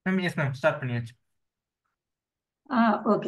Ma'am yes ma'am start பண்ணியாச்சு ஆ okay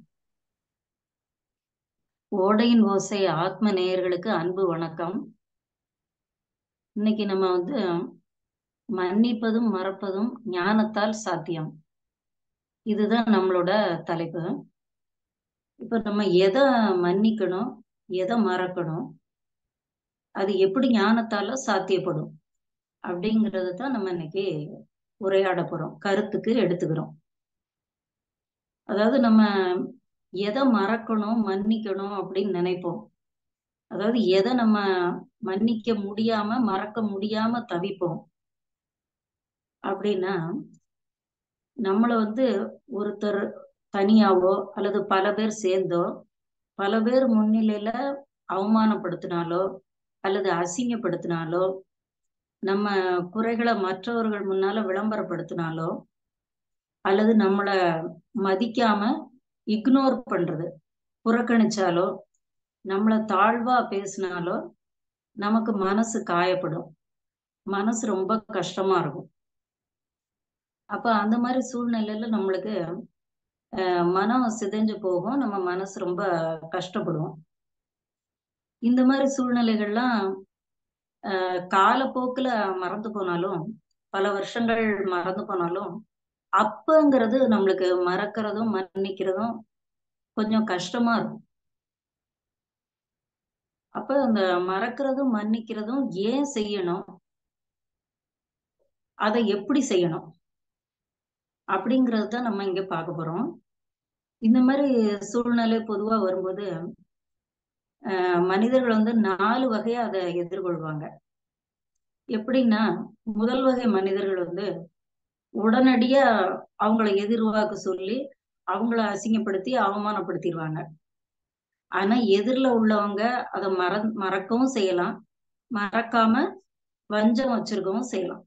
ஓடையின் ஓசை ஆத்ம நேயர்களுக்கு அன்பு வணக்கம் இன்னைக்கு நம்ம வந்து மன்னிப்பதும் மறப்பதும் ஞானத்தால் சாத்தியம் இதுதான் நம்மளோட தலைப்பு இப்ப நம்ம எதை மன்னிக்கணும் எதை மறக்கணும் அது எப்படி ஞானத்தால சாத்தியப்படும் அப்படிங்கறது தான் நம்ம இன்னைக்கு உரையாட போறோம் கருத்துக்கு எடுத்துக்கிறோம் அதாவது நம்ம எதை மறக்கணும் மன்னிக்கணும் அப்படின்னு நினைப்போம் அதாவது எதை நம்ம மன்னிக்க முடியாம மறக்க முடியாம தவிப்போம் அப்படின்னா நம்மள வந்து ஒருத்தர் தனியாவோ அல்லது பல பேர் சேர்ந்தோ பல பேர் முன்னிலையில அவமானப்படுத்தினாலோ அல்லது அசிங்கப்படுத்தினாலோ நம்ம குறைகளை மற்றவர்கள் முன்னால விளம்பரப்படுத்தினாலோ அல்லது நம்மள மதிக்காம இக்னோர் பண்றது புறக்கணிச்சாலோ நம்மள தாழ்வா பேசினாலோ நமக்கு மனசு காயப்படும் மனசு ரொம்ப கஷ்டமா இருக்கும் அப்ப அந்த மாதிரி சூழ்நிலையில நம்மளுக்கு மனம் சிதைஞ்சு போகும் நம்ம மனசு ரொம்ப கஷ்டப்படுவோம் இந்த மாதிரி சூழ்நிலைகள்லாம் காலப்போக்குல மறந்து போனாலும் பல வருஷங்கள் மறந்து போனாலும் அப்பங்கிறது நம்மளுக்கு மறக்கிறதும் மன்னிக்கிறதும் கொஞ்சம் கஷ்டமா இருக்கும் அப்ப அந்த மறக்கிறதும் மன்னிக்கிறதும் ஏன் செய்யணும் அதை எப்படி செய்யணும் அப்படிங்கிறது தான் நம்ம இங்க பார்க்க போறோம் இந்த மாதிரி சூழ்நிலை பொதுவா வரும்போது மனிதர்கள் வந்து நாலு வகையா அதை எதிர்கொள்வாங்க எப்படின்னா முதல் வகை மனிதர்கள் வந்து உடனடியா அவங்கள எதிர்வாக்கு சொல்லி அவங்கள அசிங்கப்படுத்தி அவமானப்படுத்திடுவாங்க ஆனா எதிரில உள்ளவங்க அதை மற மறக்கவும் செய்யலாம் மறக்காம வஞ்சம் வச்சிருக்கவும் செய்யலாம்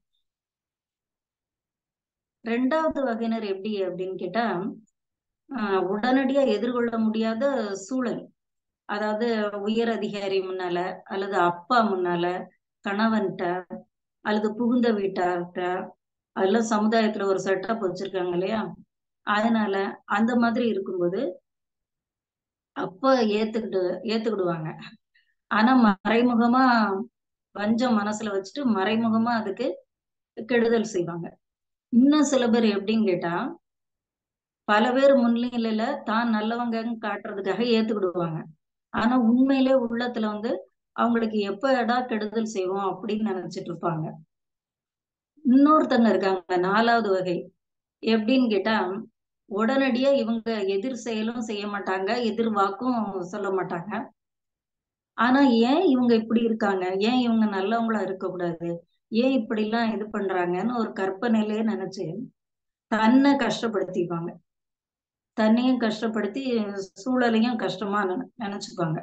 ரெண்டாவது வகையினர் எப்படி அப்படின்னு கேட்டா உடனடியா எதிர்கொள்ள முடியாத சூழல் அதாவது உயர் அதிகாரி முன்னால அல்லது அப்பா முன்னால கணவன்கிட்ட அல்லது புகுந்த வீட்டார்கிட்ட அதெல்லாம் சமுதாயத்துல ஒரு செட்டப் வச்சிருக்காங்க இல்லையா அதனால அந்த மாதிரி இருக்கும்போது அப்ப ஏத்துக்கிட்டு ஏத்துக்கிடுவாங்க ஆனா மறைமுகமா வஞ்சம் மனசுல வச்சுட்டு மறைமுகமா அதுக்கு கெடுதல் செய்வாங்க இன்னும் சில பேர் எப்படின்னு கேட்டா பல பேர் முன்னிலையில தான் நல்லவங்கன்னு காட்டுறதுக்காக ஏத்துக்கிடுவாங்க ஆனா உண்மையிலே உள்ளத்துல வந்து அவங்களுக்கு எப்ப எடா கெடுதல் செய்வோம் அப்படின்னு நினைச்சிட்டு இருப்பாங்க இன்னொருத்தங்க இருக்காங்க நாலாவது வகை எப்படின்னு கேட்டா உடனடியா இவங்க எதிர் செயலும் செய்ய மாட்டாங்க எதிர் வாக்கும் சொல்ல மாட்டாங்க ஆனா ஏன் இவங்க இப்படி இருக்காங்க ஏன் இவங்க நல்லவங்களா இருக்கக்கூடாது ஏன் இப்படி எல்லாம் இது பண்றாங்கன்னு ஒரு கற்பனையிலேயே நினைச்சு தன்னை கஷ்டப்படுத்திப்பாங்க தன்னையும் கஷ்டப்படுத்தி சூழலையும் கஷ்டமா நினைச்சுப்பாங்க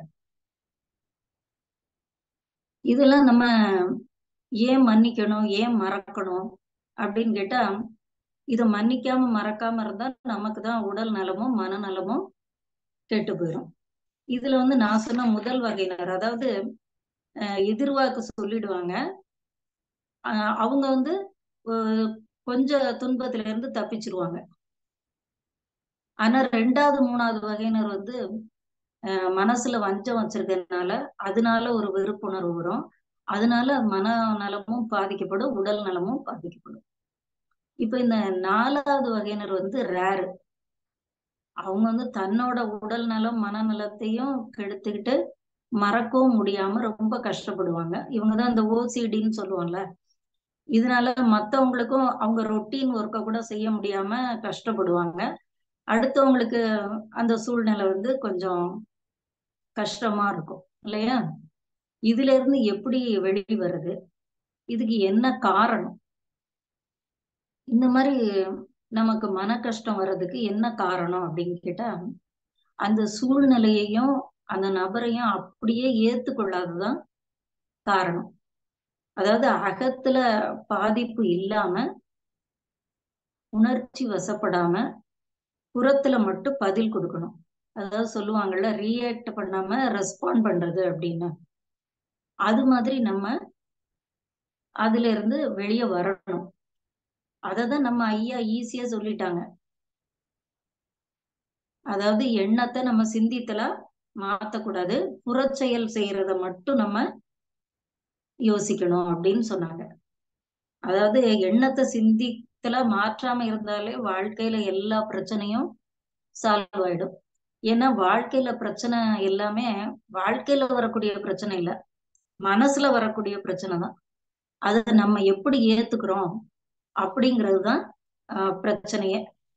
இதெல்லாம் நம்ம ஏன் மன்னிக்கணும் ஏன் மறக்கணும் அப்படின்னு கேட்டா இதை மன்னிக்காம மறக்காம இருந்தா நமக்கு தான் உடல் நலமும் மனநலமும் கெட்டு போயிடும் இதுல வந்து நான் சொன்ன முதல் வகையினர் அதாவது எதிர்வாக்கு சொல்லிடுவாங்க அவங்க வந்து கொஞ்ச துன்பத்துல இருந்து தப்பிச்சிருவாங்க ஆனா ரெண்டாவது மூணாவது வகையினர் வந்து மனசுல வஞ்சம் வச்சிருக்கிறதுனால அதனால ஒரு வெறுப்புணர்வு வரும் அதனால மன நலமும் பாதிக்கப்படும் உடல் நலமும் பாதிக்கப்படும் இப்ப இந்த நாலாவது வகையினர் வந்து ரேரு அவங்க வந்து தன்னோட உடல் நலம் மனநலத்தையும் கெடுத்துக்கிட்டு மறக்கவும் முடியாம ரொம்ப கஷ்டப்படுவாங்க இவங்கதான் இந்த ஓசிடின்னு சொல்லுவோம்ல இதனால மத்தவங்களுக்கும் அவங்க ரொட்டீன் ஒர்க்கை கூட செய்ய முடியாம கஷ்டப்படுவாங்க அடுத்தவங்களுக்கு அந்த சூழ்நிலை வந்து கொஞ்சம் கஷ்டமா இருக்கும் இல்லையா இதுல இருந்து எப்படி வெளி வருது இதுக்கு என்ன காரணம் இந்த மாதிரி நமக்கு மன கஷ்டம் வர்றதுக்கு என்ன காரணம் அப்படின்னு கேட்டா அந்த சூழ்நிலையையும் அந்த நபரையும் அப்படியே ஏத்துக்கொள்ளாததுதான் காரணம் அதாவது அகத்துல பாதிப்பு இல்லாம உணர்ச்சி வசப்படாம புறத்துல மட்டும் பதில் கொடுக்கணும் அதாவது சொல்லுவாங்கல்ல ரியாக்ட் பண்ணாம ரெஸ்பாண்ட் பண்றது அப்படின்னு அது மாதிரி நம்ம அதுல இருந்து வெளியே வரணும் அததான் நம்ம ஐயா ஈஸியா சொல்லிட்டாங்க அதாவது எண்ணத்தை நம்ம சிந்தித்தலா மாத்தக்கூடாது புறச்செயல் செய்யறத மட்டும் நம்ம யோசிக்கணும் அப்படின்னு சொன்னாங்க அதாவது எண்ணத்தை சிந்தித்தலா மாற்றாம இருந்தாலே வாழ்க்கையில எல்லா பிரச்சனையும் சால்வ் ஆயிடும் ஏன்னா வாழ்க்கையில பிரச்சனை எல்லாமே வாழ்க்கையில வரக்கூடிய பிரச்சனை இல்ல மனசுல வரக்கூடிய பிரச்சனை தான் அதை நம்ம எப்படி ஏத்துக்கிறோம் அப்படிங்கிறது தான் பிரச்சனையே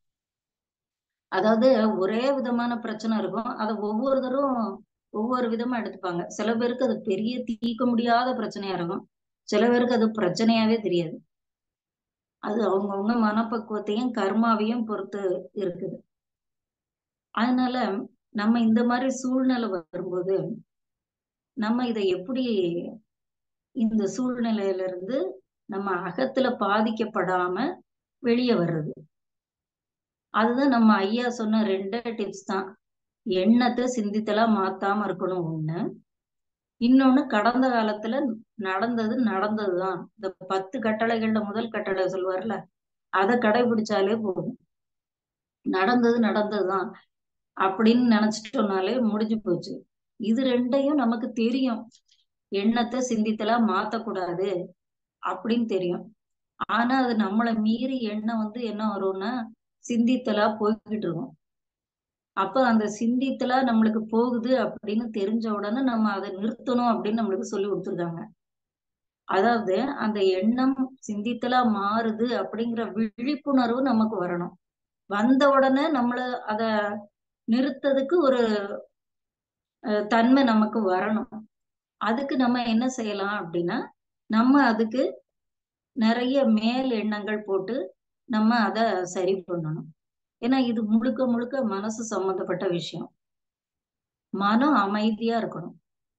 அதாவது ஒரே விதமான பிரச்சனை இருக்கும் அதை ஒவ்வொருத்தரும் ஒவ்வொரு விதமா எடுத்துப்பாங்க சில பேருக்கு அது பெரிய தீர்க்க முடியாத பிரச்சனையா இருக்கும் சில பேருக்கு அது பிரச்சனையாவே தெரியாது அது அவங்கவுங்க மனப்பக்குவத்தையும் கர்மாவையும் பொறுத்து இருக்குது அதனால நம்ம இந்த மாதிரி சூழ்நிலை வரும்போது நம்ம இதை எப்படி இந்த சூழ்நிலையில இருந்து நம்ம அகத்துல பாதிக்கப்படாம வெளியே வர்றது அதுதான் நம்ம ஐயா சொன்ன ரெண்டே டிப்ஸ் தான் எண்ணத்தை சிந்தித்தலாம் மாத்தாம இருக்கணும் ஒண்ணு இன்னொன்னு கடந்த காலத்துல நடந்தது நடந்ததுதான் இந்த பத்து கட்டளைகள்ல முதல் கட்டளை சொல்வார்ல அதை கடைபிடிச்சாலே போதும் நடந்தது நடந்ததுதான் அப்படின்னு நினைச்சிட்டோம்னாலே முடிஞ்சு போச்சு இது ரெண்டையும் நமக்கு தெரியும் எண்ணத்தை சிந்தித்தலாம் மாத்தக்கூடாது அப்படின்னு தெரியும் ஆனா அது நம்மளை மீறி எண்ணம் வந்து என்ன வரும்னா சிந்தித்தலா போய்கிட்டு இருக்கும் அப்ப அந்த சிந்தித்தலா நம்மளுக்கு போகுது அப்படின்னு தெரிஞ்ச உடனே நம்ம அதை நிறுத்தணும் அப்படின்னு நம்மளுக்கு சொல்லி கொடுத்துருக்காங்க அதாவது அந்த எண்ணம் சிந்தித்தலா மாறுது அப்படிங்கிற விழிப்புணர்வு நமக்கு வரணும் வந்த உடனே நம்மள அத நிறுத்ததுக்கு ஒரு தன்மை நமக்கு வரணும் அதுக்கு நம்ம என்ன செய்யலாம் அப்படின்னா நம்ம அதுக்கு நிறைய மேல் எண்ணங்கள் போட்டு நம்ம அத சரி பண்ணணும் ஏன்னா இது முழுக்க முழுக்க மனசு சம்பந்தப்பட்ட விஷயம் மனம் அமைதியா இருக்கணும்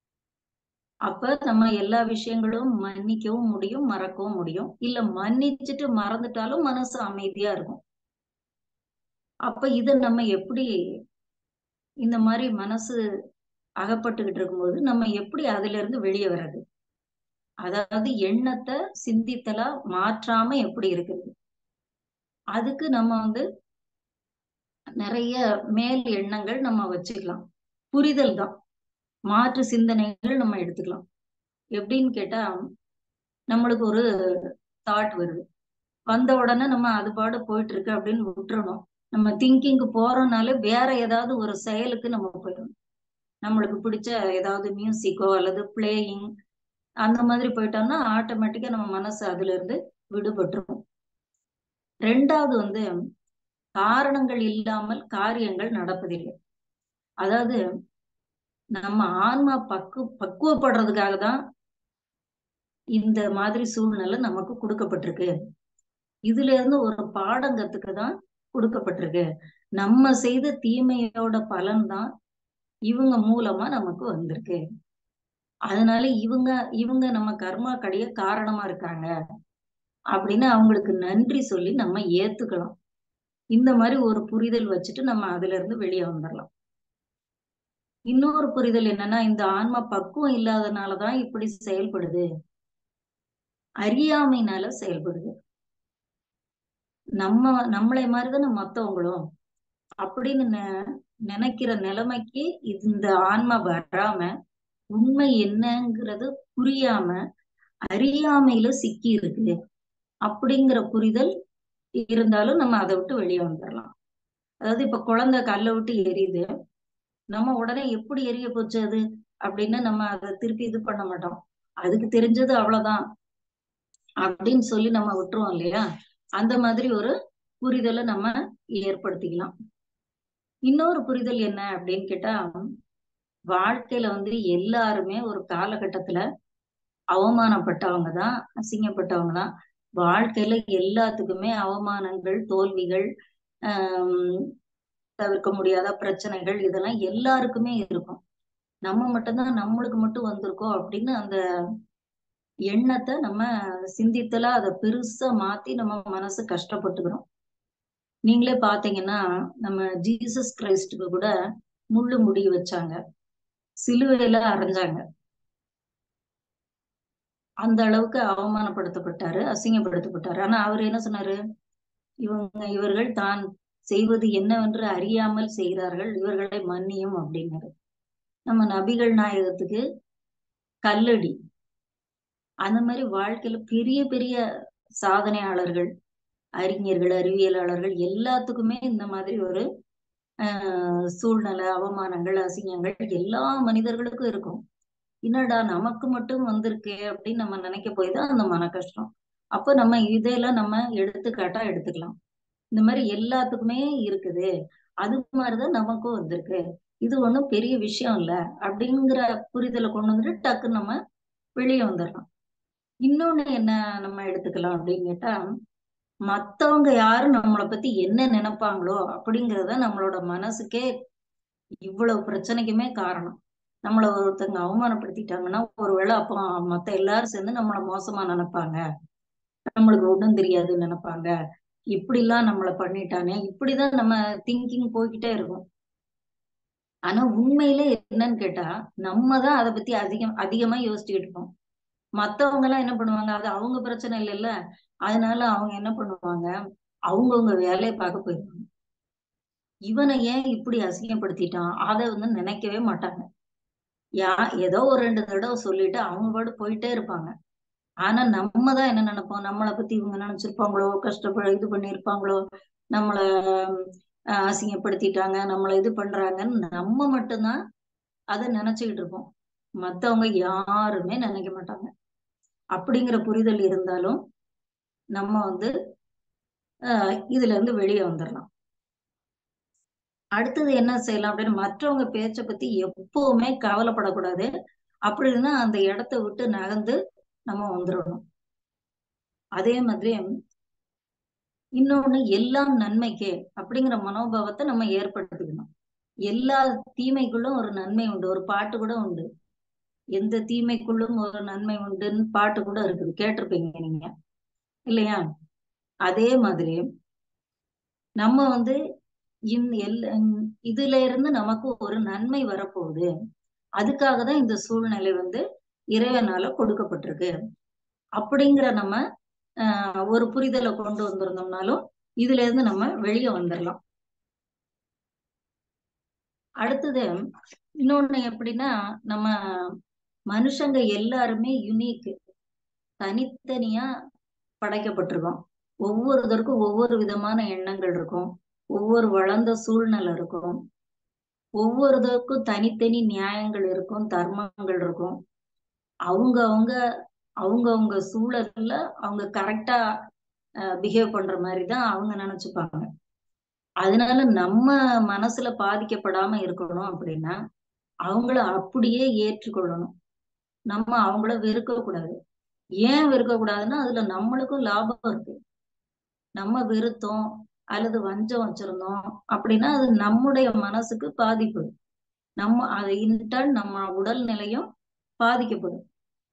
அப்ப நம்ம எல்லா விஷயங்களும் மன்னிக்கவும் முடியும் மறக்கவும் முடியும் இல்ல மன்னிச்சுட்டு மறந்துட்டாலும் மனசு அமைதியா இருக்கும் அப்ப இத நம்ம எப்படி இந்த மாதிரி மனசு அகப்பட்டுக்கிட்டு இருக்கும்போது நம்ம எப்படி அதுல இருந்து வெளியே வர்றது அதாவது எண்ணத்தை சிந்தித்தலா மாற்றாம எப்படி இருக்குது அதுக்கு நம்ம வந்து நிறைய மேல் எண்ணங்கள் நம்ம வச்சுக்கலாம் புரிதல் தான் மாற்று சிந்தனைகள் நம்ம எடுத்துக்கலாம் எப்படின்னு கேட்டா நம்மளுக்கு ஒரு தாட் வருது வந்த உடனே நம்ம அது பாடு போயிட்டு இருக்கு அப்படின்னு விட்டுறணும் நம்ம திங்கிங்க்கு போறோம்னாலே வேற ஏதாவது ஒரு செயலுக்கு நம்ம போயிடணும் நம்மளுக்கு பிடிச்ச ஏதாவது மியூசிக்கோ அல்லது பிளேயிங் அந்த மாதிரி போயிட்டோம்னா ஆட்டோமேட்டிக்கா நம்ம மனசு அதுல இருந்து விடுபட்டுரும் ரெண்டாவது வந்து காரணங்கள் இல்லாமல் காரியங்கள் நடப்பதில்லை அதாவது நம்ம ஆன்மா பக்கு பக்குவப்படுறதுக்காக தான் இந்த மாதிரி சூழ்நிலை நமக்கு கொடுக்கப்பட்டிருக்கு இதுல இருந்து ஒரு பாடம் கத்துக்க தான் கொடுக்கப்பட்டிருக்கு நம்ம செய்த தீமையோட பலன் தான் இவங்க மூலமா நமக்கு வந்திருக்கு அதனால இவங்க இவங்க நம்ம கர்மா கடைய காரணமா இருக்காங்க அப்படின்னு அவங்களுக்கு நன்றி சொல்லி நம்ம ஏத்துக்கலாம் இந்த மாதிரி ஒரு புரிதல் வச்சுட்டு நம்ம அதுல இருந்து வெளியே வந்துடலாம் இன்னொரு புரிதல் என்னன்னா இந்த ஆன்மா பக்குவம் இல்லாதனாலதான் இப்படி செயல்படுது அறியாமைனால செயல்படுது நம்ம நம்மளை மாதிரிதானே மத்தவங்களும் அப்படின்னு நினைக்கிற நிலைமைக்கு இந்த ஆன்மா வராம உண்மை என்னங்கிறது புரியாம அறியாமையில சிக்கி இருக்கு அப்படிங்கிற புரிதல் இருந்தாலும் நம்ம அதை விட்டு வெளியே வந்துடலாம் அதாவது இப்ப குழந்தை கல்லை விட்டு எரியுது நம்ம உடனே எப்படி எரிய போச்சு அது அப்படின்னு நம்ம அதை திருப்பி இது பண்ண மாட்டோம் அதுக்கு தெரிஞ்சது அவ்வளவுதான் அப்படின்னு சொல்லி நம்ம விட்டுருவோம் இல்லையா அந்த மாதிரி ஒரு புரிதலை நம்ம ஏற்படுத்திக்கலாம் இன்னொரு புரிதல் என்ன அப்படின்னு கேட்டா வாழ்க்கையில வந்து எல்லாருமே ஒரு காலகட்டத்துல அவமானப்பட்டவங்க தான் அசிங்கப்பட்டவங்க தான் வாழ்க்கையில எல்லாத்துக்குமே அவமானங்கள் தோல்விகள் ஆஹ் தவிர்க்க முடியாத பிரச்சனைகள் இதெல்லாம் எல்லாருக்குமே இருக்கும் நம்ம மட்டும்தான் நம்மளுக்கு மட்டும் வந்திருக்கோம் அப்படின்னு அந்த எண்ணத்தை நம்ம சிந்தித்தலா அதை பெருசா மாத்தி நம்ம மனசு கஷ்டப்பட்டுக்கிறோம் நீங்களே பாத்தீங்கன்னா நம்ம ஜீசஸ் கிரைஸ்டுக்கு கூட முள்ளு முடி வச்சாங்க சிலுவையில அரைஞ்சாங்க அந்த அளவுக்கு அவமானப்படுத்தப்பட்டாரு அசிங்கப்படுத்தப்பட்டாரு ஆனா அவர் என்ன சொன்னாரு இவங்க இவர்கள் தான் செய்வது என்னவென்று அறியாமல் செய்கிறார்கள் இவர்களை மன்னியும் அப்படின்னாரு நம்ம நபிகள் நாயகத்துக்கு கல்லடி அந்த மாதிரி வாழ்க்கையில பெரிய பெரிய சாதனையாளர்கள் அறிஞர்கள் அறிவியலாளர்கள் எல்லாத்துக்குமே இந்த மாதிரி ஒரு ஆஹ் சூழ்நிலை அவமானங்கள் அசிங்கங்கள் எல்லா மனிதர்களுக்கும் இருக்கும் என்னடா நமக்கு மட்டும் வந்திருக்கே அப்படின்னு நம்ம நினைக்க போய் தான் அந்த மன கஷ்டம் அப்ப நம்ம இதெல்லாம் நம்ம எடுத்துக்காட்டா எடுத்துக்கலாம் இந்த மாதிரி எல்லாத்துக்குமே இருக்குது அது மாதிரிதான் நமக்கும் வந்திருக்கு இது ஒண்ணும் பெரிய விஷயம் இல்ல அப்படிங்கிற புரிதலை கொண்டு வந்துட்டு டக்குன்னு நம்ம வெளியே வந்துடலாம் இன்னொன்னு என்ன நம்ம எடுத்துக்கலாம் அப்படின்னு கேட்டா மத்தவங்க யாரும் நம்மளை பத்தி என்ன நினைப்பாங்களோ அப்படிங்கறத நம்மளோட மனசுக்கே இவ்வளவு பிரச்சனைக்குமே காரணம் நம்மள ஒருத்தங்க அவமானப்படுத்திட்டாங்கன்னா ஒருவேளை அப்போ மத்த எல்லாரும் சேர்ந்து நம்மள மோசமா நினைப்பாங்க நம்மளுக்கு ஒண்ணும் தெரியாதுன்னு நினைப்பாங்க இப்படி எல்லாம் நம்மள பண்ணிட்டானே இப்படிதான் நம்ம திங்கிங் போய்கிட்டே இருக்கும் ஆனா உண்மையில என்னன்னு கேட்டா நம்ம தான் அதை பத்தி அதிகம் அதிகமா யோசிச்சுக்கிட்டு இருப்போம் மத்தவங்க எல்லாம் என்ன பண்ணுவாங்க அது அவங்க பிரச்சனை இல்லைல்ல அதனால அவங்க என்ன பண்ணுவாங்க அவங்கவுங்க வேலையை பார்க்க போயிருவாங்க இவனை ஏன் இப்படி அசிங்கப்படுத்திட்டான் அதை வந்து நினைக்கவே மாட்டாங்க யா ஏதோ ஒரு ரெண்டு தடவை சொல்லிட்டு அவங்க பாடு போயிட்டே இருப்பாங்க ஆனா நம்ம தான் என்ன நினைப்போம் நம்மளை பத்தி இவங்க நினைச்சிருப்பாங்களோ கஷ்டப்பட இது பண்ணிருப்பாங்களோ நம்மள அஹ், அசிங்கப்படுத்திட்டாங்க நம்மள இது பண்றாங்கன்னு நம்ம மட்டும்தான் அதை நினைச்சுக்கிட்டு இருப்போம் மத்தவங்க யாருமே நினைக்க மாட்டாங்க அப்படிங்கிற புரிதல் இருந்தாலும் நம்ம வந்து அஹ், இதுல இருந்து வெளியே வந்துடலாம் அடுத்தது என்ன செய்யலாம் அப்படின்னு மற்றவங்க பேச்சை பத்தி எப்பவுமே கவலைப்படக்கூடாது அப்படின்னா அந்த இடத்த விட்டு நகர்ந்து நம்ம வந்துடணும் அதே மாதிரி இன்னொன்னு எல்லாம் நன்மைக்கே அப்படிங்கிற மனோபாவத்தை நம்ம ஏற்படுத்திக்கணும் எல்லா தீமைக்குள்ளும் ஒரு நன்மை உண்டு ஒரு பாட்டு கூட உண்டு எந்த தீமைக்குள்ளும் ஒரு நன்மை உண்டுன்னு பாட்டு கூட இருக்குது கேட்டிருப்பீங்க நீங்க இல்லையா அதே மாதிரி நம்ம வந்து இந்த எல் இதுல இருந்து நமக்கு ஒரு நன்மை வரப்போகுது அதுக்காக தான் இந்த சூழ்நிலை வந்து இறைவனால கொடுக்கப்பட்டிருக்கு அப்படிங்கிற நம்ம ஆஹ் ஒரு புரிதலை கொண்டு வந்திருந்தோம்னாலும் இதுல இருந்து நம்ம வெளியே வந்துடலாம் அடுத்தது இன்னொன்னு எப்படின்னா நம்ம மனுஷங்க எல்லாருமே யுனிக் தனித்தனியா படைக்கப்பட்டிருக்கோம் ஒவ்வொருத்தருக்கும் ஒவ்வொரு விதமான எண்ணங்கள் இருக்கும் ஒவ்வொரு வளர்ந்த சூழ்நிலை இருக்கும் ஒவ்வொருத்தருக்கும் தனித்தனி நியாயங்கள் இருக்கும் தர்மங்கள் இருக்கும் அவங்க அவங்க அவங்க அவங்க சூழல்ல அவங்க கரெக்டா பிஹேவ் பண்ற மாதிரி தான் அவங்க நினைச்சுப்பாங்க அதனால நம்ம மனசுல பாதிக்கப்படாம இருக்கணும் அப்படின்னா அவங்கள அப்படியே ஏற்றுக்கொள்ளணும் நம்ம அவங்கள வெறுக்க கூடாது ஏன் வெறுக்க கூடாதுன்னா அதுல நம்மளுக்கும் லாபம் இருக்கு நம்ம வெறுத்தோம் அல்லது வஞ்சம் வச்சிருந்தோம் அப்படின்னா அது நம்முடைய மனசுக்கு பாதிப்பு நம்ம அதை இன்டர்ன் நம்ம உடல் நிலையும் பாதிக்கப்படும்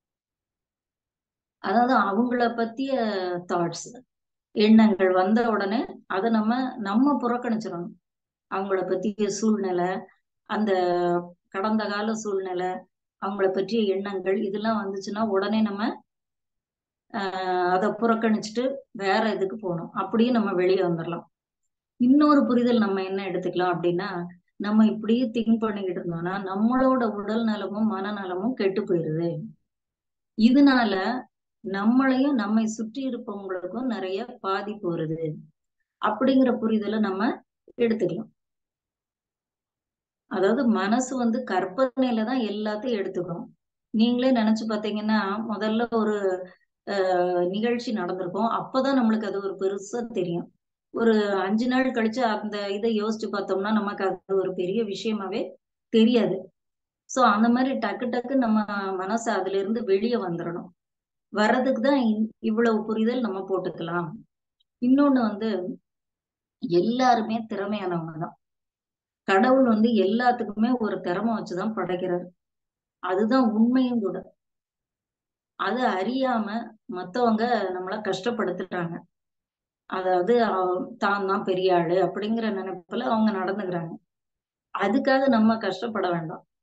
அதாவது அவங்கள பத்திய தாட்ஸ் எண்ணங்கள் வந்த உடனே அதை நம்ம நம்ம புறக்கணிச்சிடணும் அவங்கள பத்திய சூழ்நிலை அந்த கடந்த கால சூழ்நிலை அவங்கள பற்றிய எண்ணங்கள் இதெல்லாம் வந்துச்சுன்னா உடனே நம்ம ஆஹ் அதை புறக்கணிச்சுட்டு வேற இதுக்கு போகணும் அப்படியே நம்ம வெளியே வந்துடலாம் இன்னொரு புரிதல் நம்ம என்ன எடுத்துக்கலாம் அப்படின்னா நம்ம இப்படியே திங்க் பண்ணிக்கிட்டு இருந்தோம்னா நம்மளோட உடல் நலமும் மனநலமும் கெட்டு போயிருது இதனால நம்மளையும் நம்மை சுற்றி இருப்பவங்களுக்கும் நிறைய பாதிப்பு வருது அப்படிங்கிற புரிதலை நம்ம எடுத்துக்கலாம் அதாவது மனசு வந்து கற்பனையில தான் எல்லாத்தையும் எடுத்துக்கணும் நீங்களே நினைச்சு பாத்தீங்கன்னா முதல்ல ஒரு அஹ் நிகழ்ச்சி நடந்திருக்கும் அப்பதான் நம்மளுக்கு அது ஒரு பெருசா தெரியும் ஒரு அஞ்சு நாள் கழிச்சு அந்த இதை யோசிச்சு பார்த்தோம்னா நமக்கு அது ஒரு பெரிய விஷயமாவே தெரியாது சோ அந்த மாதிரி டக்கு டக்கு நம்ம மனசு அதுல இருந்து வெளியே வந்துடணும் வர்றதுக்கு தான் இவ்வளவு புரிதல் நம்ம போட்டுக்கலாம் இன்னொன்னு வந்து எல்லாருமே திறமையானவங்க தான் கடவுள் வந்து எல்லாத்துக்குமே ஒரு திறமை வச்சுதான் படைக்கிறாரு அதுதான் உண்மையும் கூட அதை அறியாம மத்தவங்க நம்மள கஷ்டப்படுத்துறாங்க அதாவது தான் தான் பெரிய ஆளு அப்படிங்கிற நினைப்புல அவங்க நடந்துக்கிறாங்க அதுக்காக நம்ம கஷ்டப்பட வேண்டாம்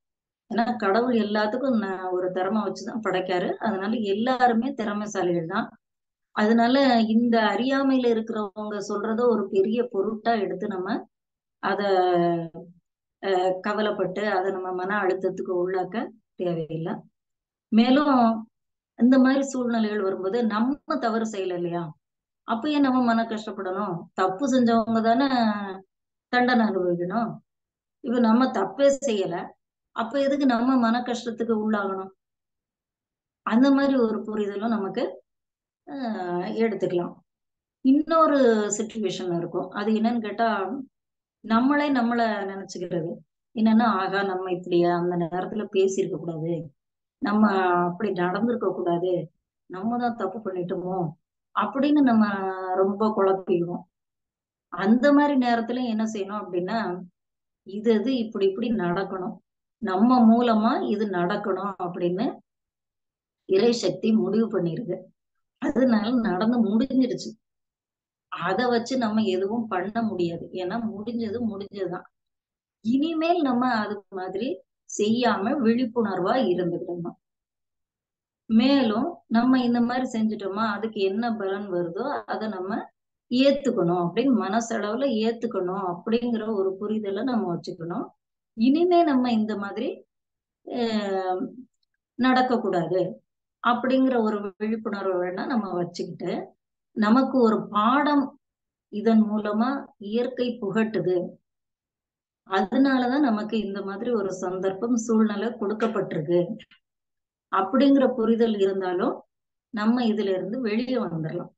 ஏன்னா கடவுள் எல்லாத்துக்கும் ந- ஒரு திறமை வச்சுதான் படைக்காரு அதனால எல்லாருமே திறமைசாலிகள் தான் அதனால இந்த அறியாமையில இருக்கிறவங்க சொல்றத ஒரு பெரிய பொருட்டா எடுத்து நம்ம அத அஹ், கவலைப்பட்டு அதை நம்ம மன அழுத்தத்துக்கு உள்ளாக்க தேவையில்லை மேலும் இந்த மாதிரி சூழ்நிலைகள் வரும்போது நம்ம தவறு செய்யல இல்லையா அப்ப ஏன் நம்ம மன கஷ்டப்படணும் தப்பு செஞ்சவங்க தானே தண்டனை அனுபவிக்கணும் இப்ப நம்ம தப்பே செய்யல அப்ப எதுக்கு நம்ம மன கஷ்டத்துக்கு உள்ளாகணும் அந்த மாதிரி ஒரு புரிதலும் நமக்கு ஆஹ், எடுத்துக்கலாம் இன்னொரு சுச்சுவேஷன் இருக்கும் அது என்னன்னு கேட்டா நம்மளே நம்மள நினைச்சுக்கிறது என்னன்னா ஆகா நம்ம இப்படியா அந்த நேரத்துல பேசியிருக்க கூடாது நம்ம அப்படி நடந்திருக்க கூடாது நம்ம தான் தப்பு பண்ணிட்டோமோ அப்படின்னு நம்ம ரொம்ப குழப்பிடுவோம் அந்த மாதிரி நேரத்துல என்ன செய்யணும் அப்படின்னா இது இது இப்படி இப்படி நடக்கணும் நம்ம மூலமா இது நடக்கணும் அப்படின்னு இறை சக்தி முடிவு பண்ணிருக்கு அதனால நடந்து முடிஞ்சிடுச்சு அதை வச்சு நம்ம எதுவும் பண்ண முடியாது ஏன்னா முடிஞ்சது முடிஞ்சதுதான் இனிமேல் நம்ம அது மாதிரி செய்யாம விழிப்புணர்வா இருந்துக்கணும் மேலும் நம்ம இந்த மாதிரி செஞ்சுட்டோமா அதுக்கு என்ன பலன் வருதோ அதை நம்ம ஏத்துக்கணும் அப்படின்னு மனசளவுல ஏத்துக்கணும் அப்படிங்கிற ஒரு புரிதலை நம்ம வச்சுக்கணும் இனிமே நம்ம இந்த மாதிரி ஆஹ் நடக்கக்கூடாது அப்படிங்கிற ஒரு விழிப்புணர்வு வேணா நம்ம வச்சுக்கிட்டு நமக்கு ஒரு பாடம் இதன் மூலமா இயற்கை புகட்டுது அதனாலதான் நமக்கு இந்த மாதிரி ஒரு சந்தர்ப்பம் சூழ்நிலை கொடுக்கப்பட்டிருக்கு அப்படிங்கிற புரிதல் இருந்தாலும் நம்ம இதுல இருந்து வெளியே வந்துடலாம்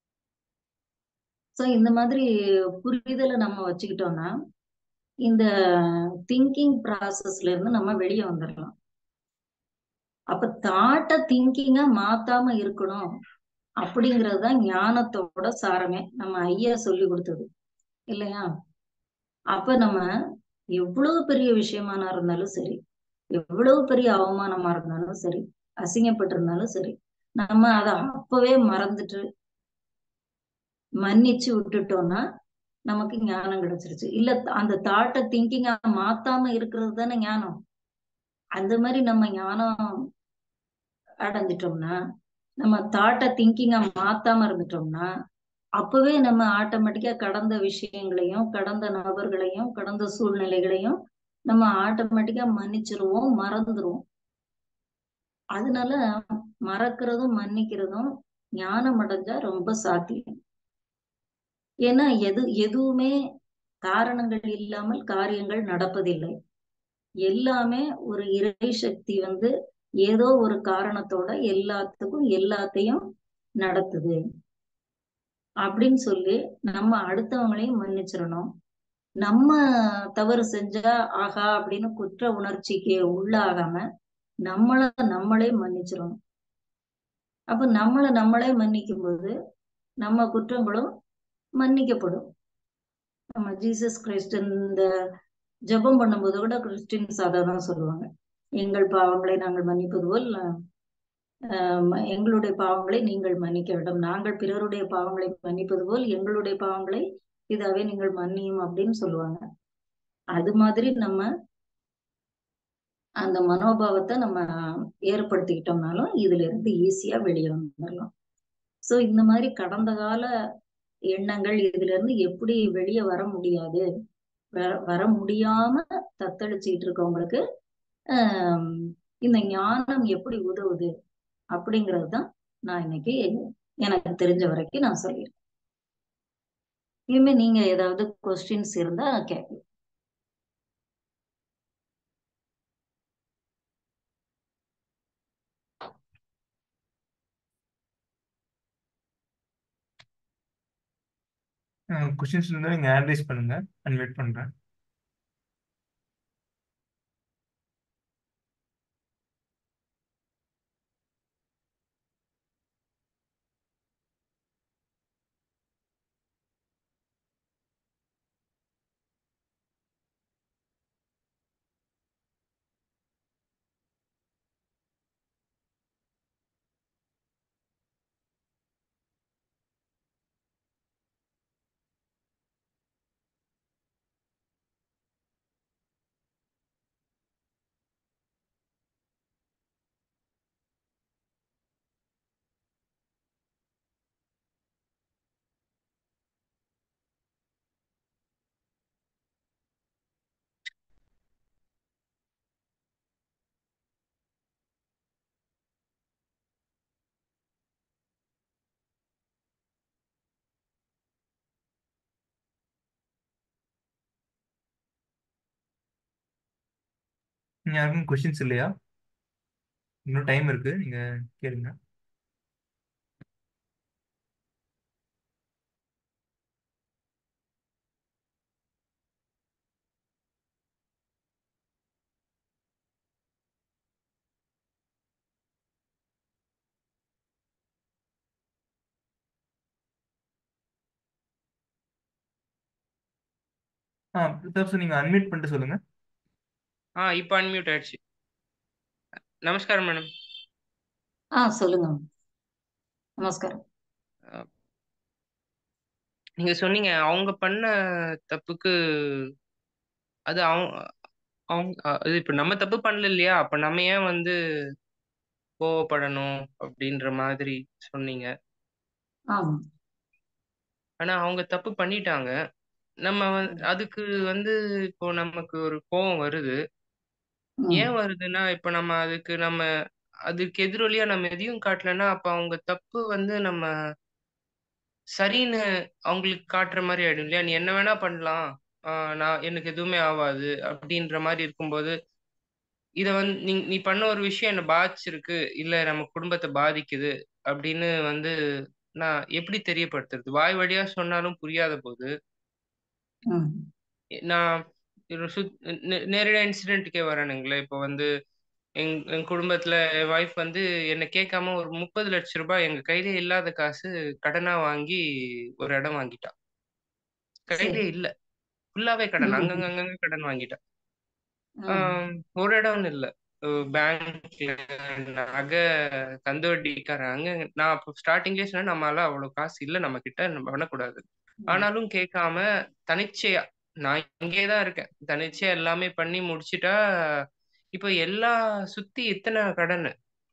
சோ இந்த மாதிரி புரிதலை நம்ம வச்சுக்கிட்டோம்னா இந்த திங்கிங் ப்ராசஸ்ல இருந்து நம்ம வெளியே வந்துடலாம் அப்ப தாட்ட திங்கிங்கா மாத்தாம இருக்கணும் அப்படிங்கிறது தான் ஞானத்தோட சாரமே நம்ம ஐயா சொல்லி கொடுத்தது இல்லையா அப்ப நம்ம எவ்வளவு பெரிய விஷயமானா இருந்தாலும் சரி எவ்வளவு பெரிய அவமானமா இருந்தாலும் சரி அசிங்கப்பட்டிருந்தாலும் சரி நம்ம அதை அப்பவே மறந்துட்டு மன்னிச்சு விட்டுட்டோம்னா நமக்கு ஞானம் கிடைச்சிருச்சு இல்ல அந்த தாட்டை திங்கிங்கா மாத்தாம இருக்கிறது தானே ஞானம் அந்த மாதிரி நம்ம ஞானம் அடைஞ்சிட்டோம்னா நம்ம தாட்டை திங்கிங்கா மாத்தாம இருந்துட்டோம்னா அப்பவே நம்ம ஆட்டோமேட்டிக்கா கடந்த விஷயங்களையும் கடந்த நபர்களையும் கடந்த சூழ்நிலைகளையும் நம்ம ஆட்டோமேட்டிக்கா மன்னிச்சிருவோம் மறந்துருவோம் அதனால மறக்கிறதும் மன்னிக்கிறதும் ஞானம் அடைஞ்சா ரொம்ப சாத்தியம் ஏன்னா எது எதுவுமே காரணங்கள் இல்லாமல் காரியங்கள் நடப்பதில்லை எல்லாமே ஒரு இறை சக்தி வந்து ஏதோ ஒரு காரணத்தோட எல்லாத்துக்கும் எல்லாத்தையும் நடத்துது அப்படின்னு சொல்லி நம்ம அடுத்தவங்களையும் மன்னிச்சிடணும் நம்ம தவறு செஞ்சா ஆகா அப்படின்னு குற்ற உணர்ச்சிக்கு உள்ளாகாம நம்மள நம்மளே மன்னிச்சிடணும் அப்ப நம்மள நம்மளே மன்னிக்கும் போது நம்ம குற்றங்களும் மன்னிக்கப்படும் நம்ம ஜீசஸ் கிறிஸ்ட் இந்த ஜெபம் பண்ணும்போது கூட கிறிஸ்டின்ஸ் அதை தான் சொல்லுவாங்க எங்கள் பாவங்களை நாங்கள் மன்னிப்பது போல் ஆஹ் எங்களுடைய பாவங்களை நீங்கள் மன்னிக்க வேண்டும் நாங்கள் பிறருடைய பாவங்களை மன்னிப்பது போல் எங்களுடைய பாவங்களை இதாவே நீங்கள் மன்னியும் அப்படின்னு சொல்லுவாங்க அது மாதிரி நம்ம அந்த மனோபாவத்தை நம்ம ஏற்படுத்திக்கிட்டோம்னாலும் இதுல இருந்து ஈஸியா வெளியே வந்துடலாம் சோ இந்த மாதிரி கடந்த கால எண்ணங்கள் இதுல இருந்து எப்படி வெளியே வர முடியாது வர- வர முடியாம தத்தளிச்சுக்கிட்டு இருக்கவங்களுக்கு ஆஹ் இந்த ஞானம் எப்படி உதவுது அப்படிங்கிறது தான் நான் இன்னைக்கு எனக்கு தெரிஞ்ச வரைக்கும் நான் சொல்லியிருக்கேன் இனிமே நீங்க ஏதாவது கொஸ்டின்ஸ் இருந்தா கேட்கலாம் கொஸ்டின்ஸ் இருந்தால் நீங்கள் ஹேண்ட் ரைஸ் பண்ணுங்க அன்வைட் பண்ணுறேன் யாருக்கும் கொஷின்ஸ் இல்லையா இன்னும் டைம் இருக்கு நீங்க கேளுங்க ஆ பிரதாப் சார் நீங்க அன்மியூட் பண்ணிட்டு சொல்லுங்க ஆ இப்போ அன்மியூட் ஆயிடுச்சு நமஸ்காரம் மேடம் ஆ சொல்லுங்க நமஸ்காரம் நீங்க சொன்னீங்க அவங்க பண்ண தப்புக்கு அது அவங்க அவங்க அ- அது இப்ப நம்ம தப்பு பண்ணல இல்லையா அப்ப நம்ம ஏன் வந்து கோவப்படணும் அப்படின்ற மாதிரி சொன்னீங்க ஆமா ஆனா அவங்க தப்பு பண்ணிட்டாங்க நம்ம வந்து அதுக்கு வந்து இப்போ நமக்கு ஒரு கோவம் வருது ம் ஏன் வருதுன்னா இப்ப நம்ம அதுக்கு நம்ம அதுக்கு எதிரொலியா நம்ம எதையும் காட்டலன்னா அப்ப அவங்க தப்பு வந்து நம்ம சரின்னு அவங்களுக்கு காட்டுற மாதிரி ஆயிடும் இல்லையா நீ என்ன வேணா பண்ணலாம் ஆஹ் நான் எனக்கு எதுவுமே ஆகாது அப்படின்ற மாதிரி இருக்கும்போது இத வந்து நீ நீ பண்ண ஒரு விஷயம் என்ன பாதிச்சிருக்கு இல்ல நம்ம குடும்பத்தை பாதிக்குது அப்படின்னு வந்து நான் எப்படி தெரியப்படுத்துறது வாய் வழியா சொன்னாலும் புரியாத போது ம் நான் ஒரு சுத் நே- நேரடியா இன்சிடென்ட்டுக்கே வரேனுங்களே இப்போ வந்து எங் எங்க குடும்பத்துல என் ஒய்ஃப் வந்து என்னை கேட்காம ஒரு முப்பது லட்ச ரூபாய் எங்க கையிலே இல்லாத காசு கடனா வாங்கி ஒரு இடம் வாங்கிட்டா சரி கையிலே இல்ல ஃபுல்லாவே கடன் ம் அங்கங்க அங்கங்க கடன் வாங்கிட்டா ம் ஆஹ் ஒரு இடம்னு இல்ல பேங்க்ல நகை கந்துவட்டிக்காரன் அங்க நான் அப்போ ஸ்டார்டிங்லேயே சொன்னேன் நம்மளால அவ்வளவு காசு இல்ல நம்ம கிட்ட நம்ம பண்ணக்கூடாது ம் ஆனாலும் கேட்காம தனிச்சையா நான் இங்கே தான் இருக்கேன் தனிச்சையா எல்லாமே பண்ணி முடிச்சிட்டா இப்போ எல்லா சுத்தி இத்தனை கடன்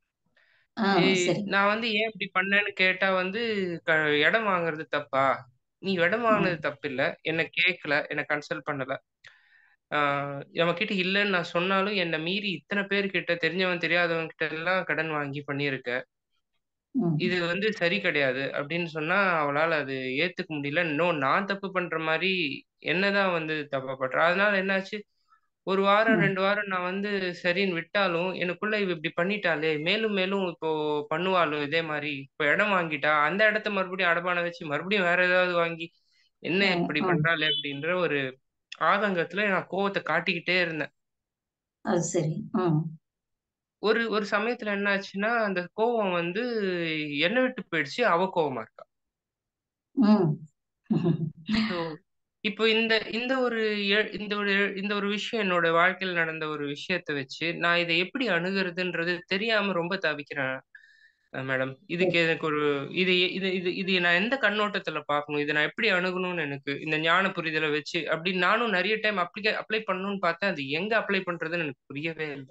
ஆ ஏய், சரி நான் வந்து ஏன் இப்படி பண்ணேன்னு கேட்டா வந்து க- இடம் வாங்குறது தப்பா நீ இடம் ம் வாங்கினது தப்பு இல்ல என்ன கேட்கல என்ன கன்சல்ட் பண்ணல ஆஹ் நம்ம கிட்ட இல்லைன்னு நான் சொன்னாலும் என்னை மீறி இத்தனை பேர்கிட்ட தெரிஞ்சவன் தெரியாதவன் கிட்ட எல்லாம் கடன் வாங்கி பண்ணியிருக்க ம் இது வந்து சரி கிடையாது அப்படின்னு சொன்னா அவளால அது ஏத்துக்க முடியல இன்னும் நான் தப்பு பண்ற மாதிரி என்னதான் வந்து தப்பா பண்றா அதனால என்னாச்சு ஒரு வாரம் ம் ரெண்டு வாரம் நான் வந்து சரின்னு விட்டாலும் எனக்குள்ள இவ இப்படி பண்ணிட்டாளே மேலும் மேலும் இப்போ பண்ணுவாளோ இதே மாதிரி இப்போ இடம் வாங்கிட்டா அந்த இடத்த மறுபடியும் அடமானம் வச்சு மறுபடியும் வேற ஏதாவது வாங்கி என்ன ம் இப்படி ம் பண்றாளே அப்படின்ற ஒரு ஆதங்கத்துல நான் கோவத்தை காட்டிக்கிட்டே இருந்தேன் அது சரி ம் ஒரு ஒரு சமயத்துல என்ன ஆச்சுன்னா அந்த கோவம் வந்து என்னை விட்டு போயிடுச்சு அவ கோவமா இருக்கா ம் ஸோ இப்போ இந்த இந்த ஒரு எ- இந்த ஒரு இந்த ஒரு விஷயம் என்னோட வாழ்க்கையில் நடந்த ஒரு விஷயத்தை வச்சு நான் இதை எப்படி அணுகிறதுன்றது தெரியாம ரொம்ப தவிக்கிறேன் மேடம் இதுக்கு எனக்கு ஒரு இது இது இது இது நான் எந்த கண்ணோட்டத்துல பார்க்கணும் இதை நான் எப்படி அணுகணும்னு எனக்கு இந்த ஞான புரிதலை வச்சு அப்படி நானும் நிறைய டைம் அப்ளிகே அப்ளை பண்ணணும்னு பார்த்தேன் அது எங்க அப்ளை பண்றதுன்னு எனக்கு புரியவே இல்லை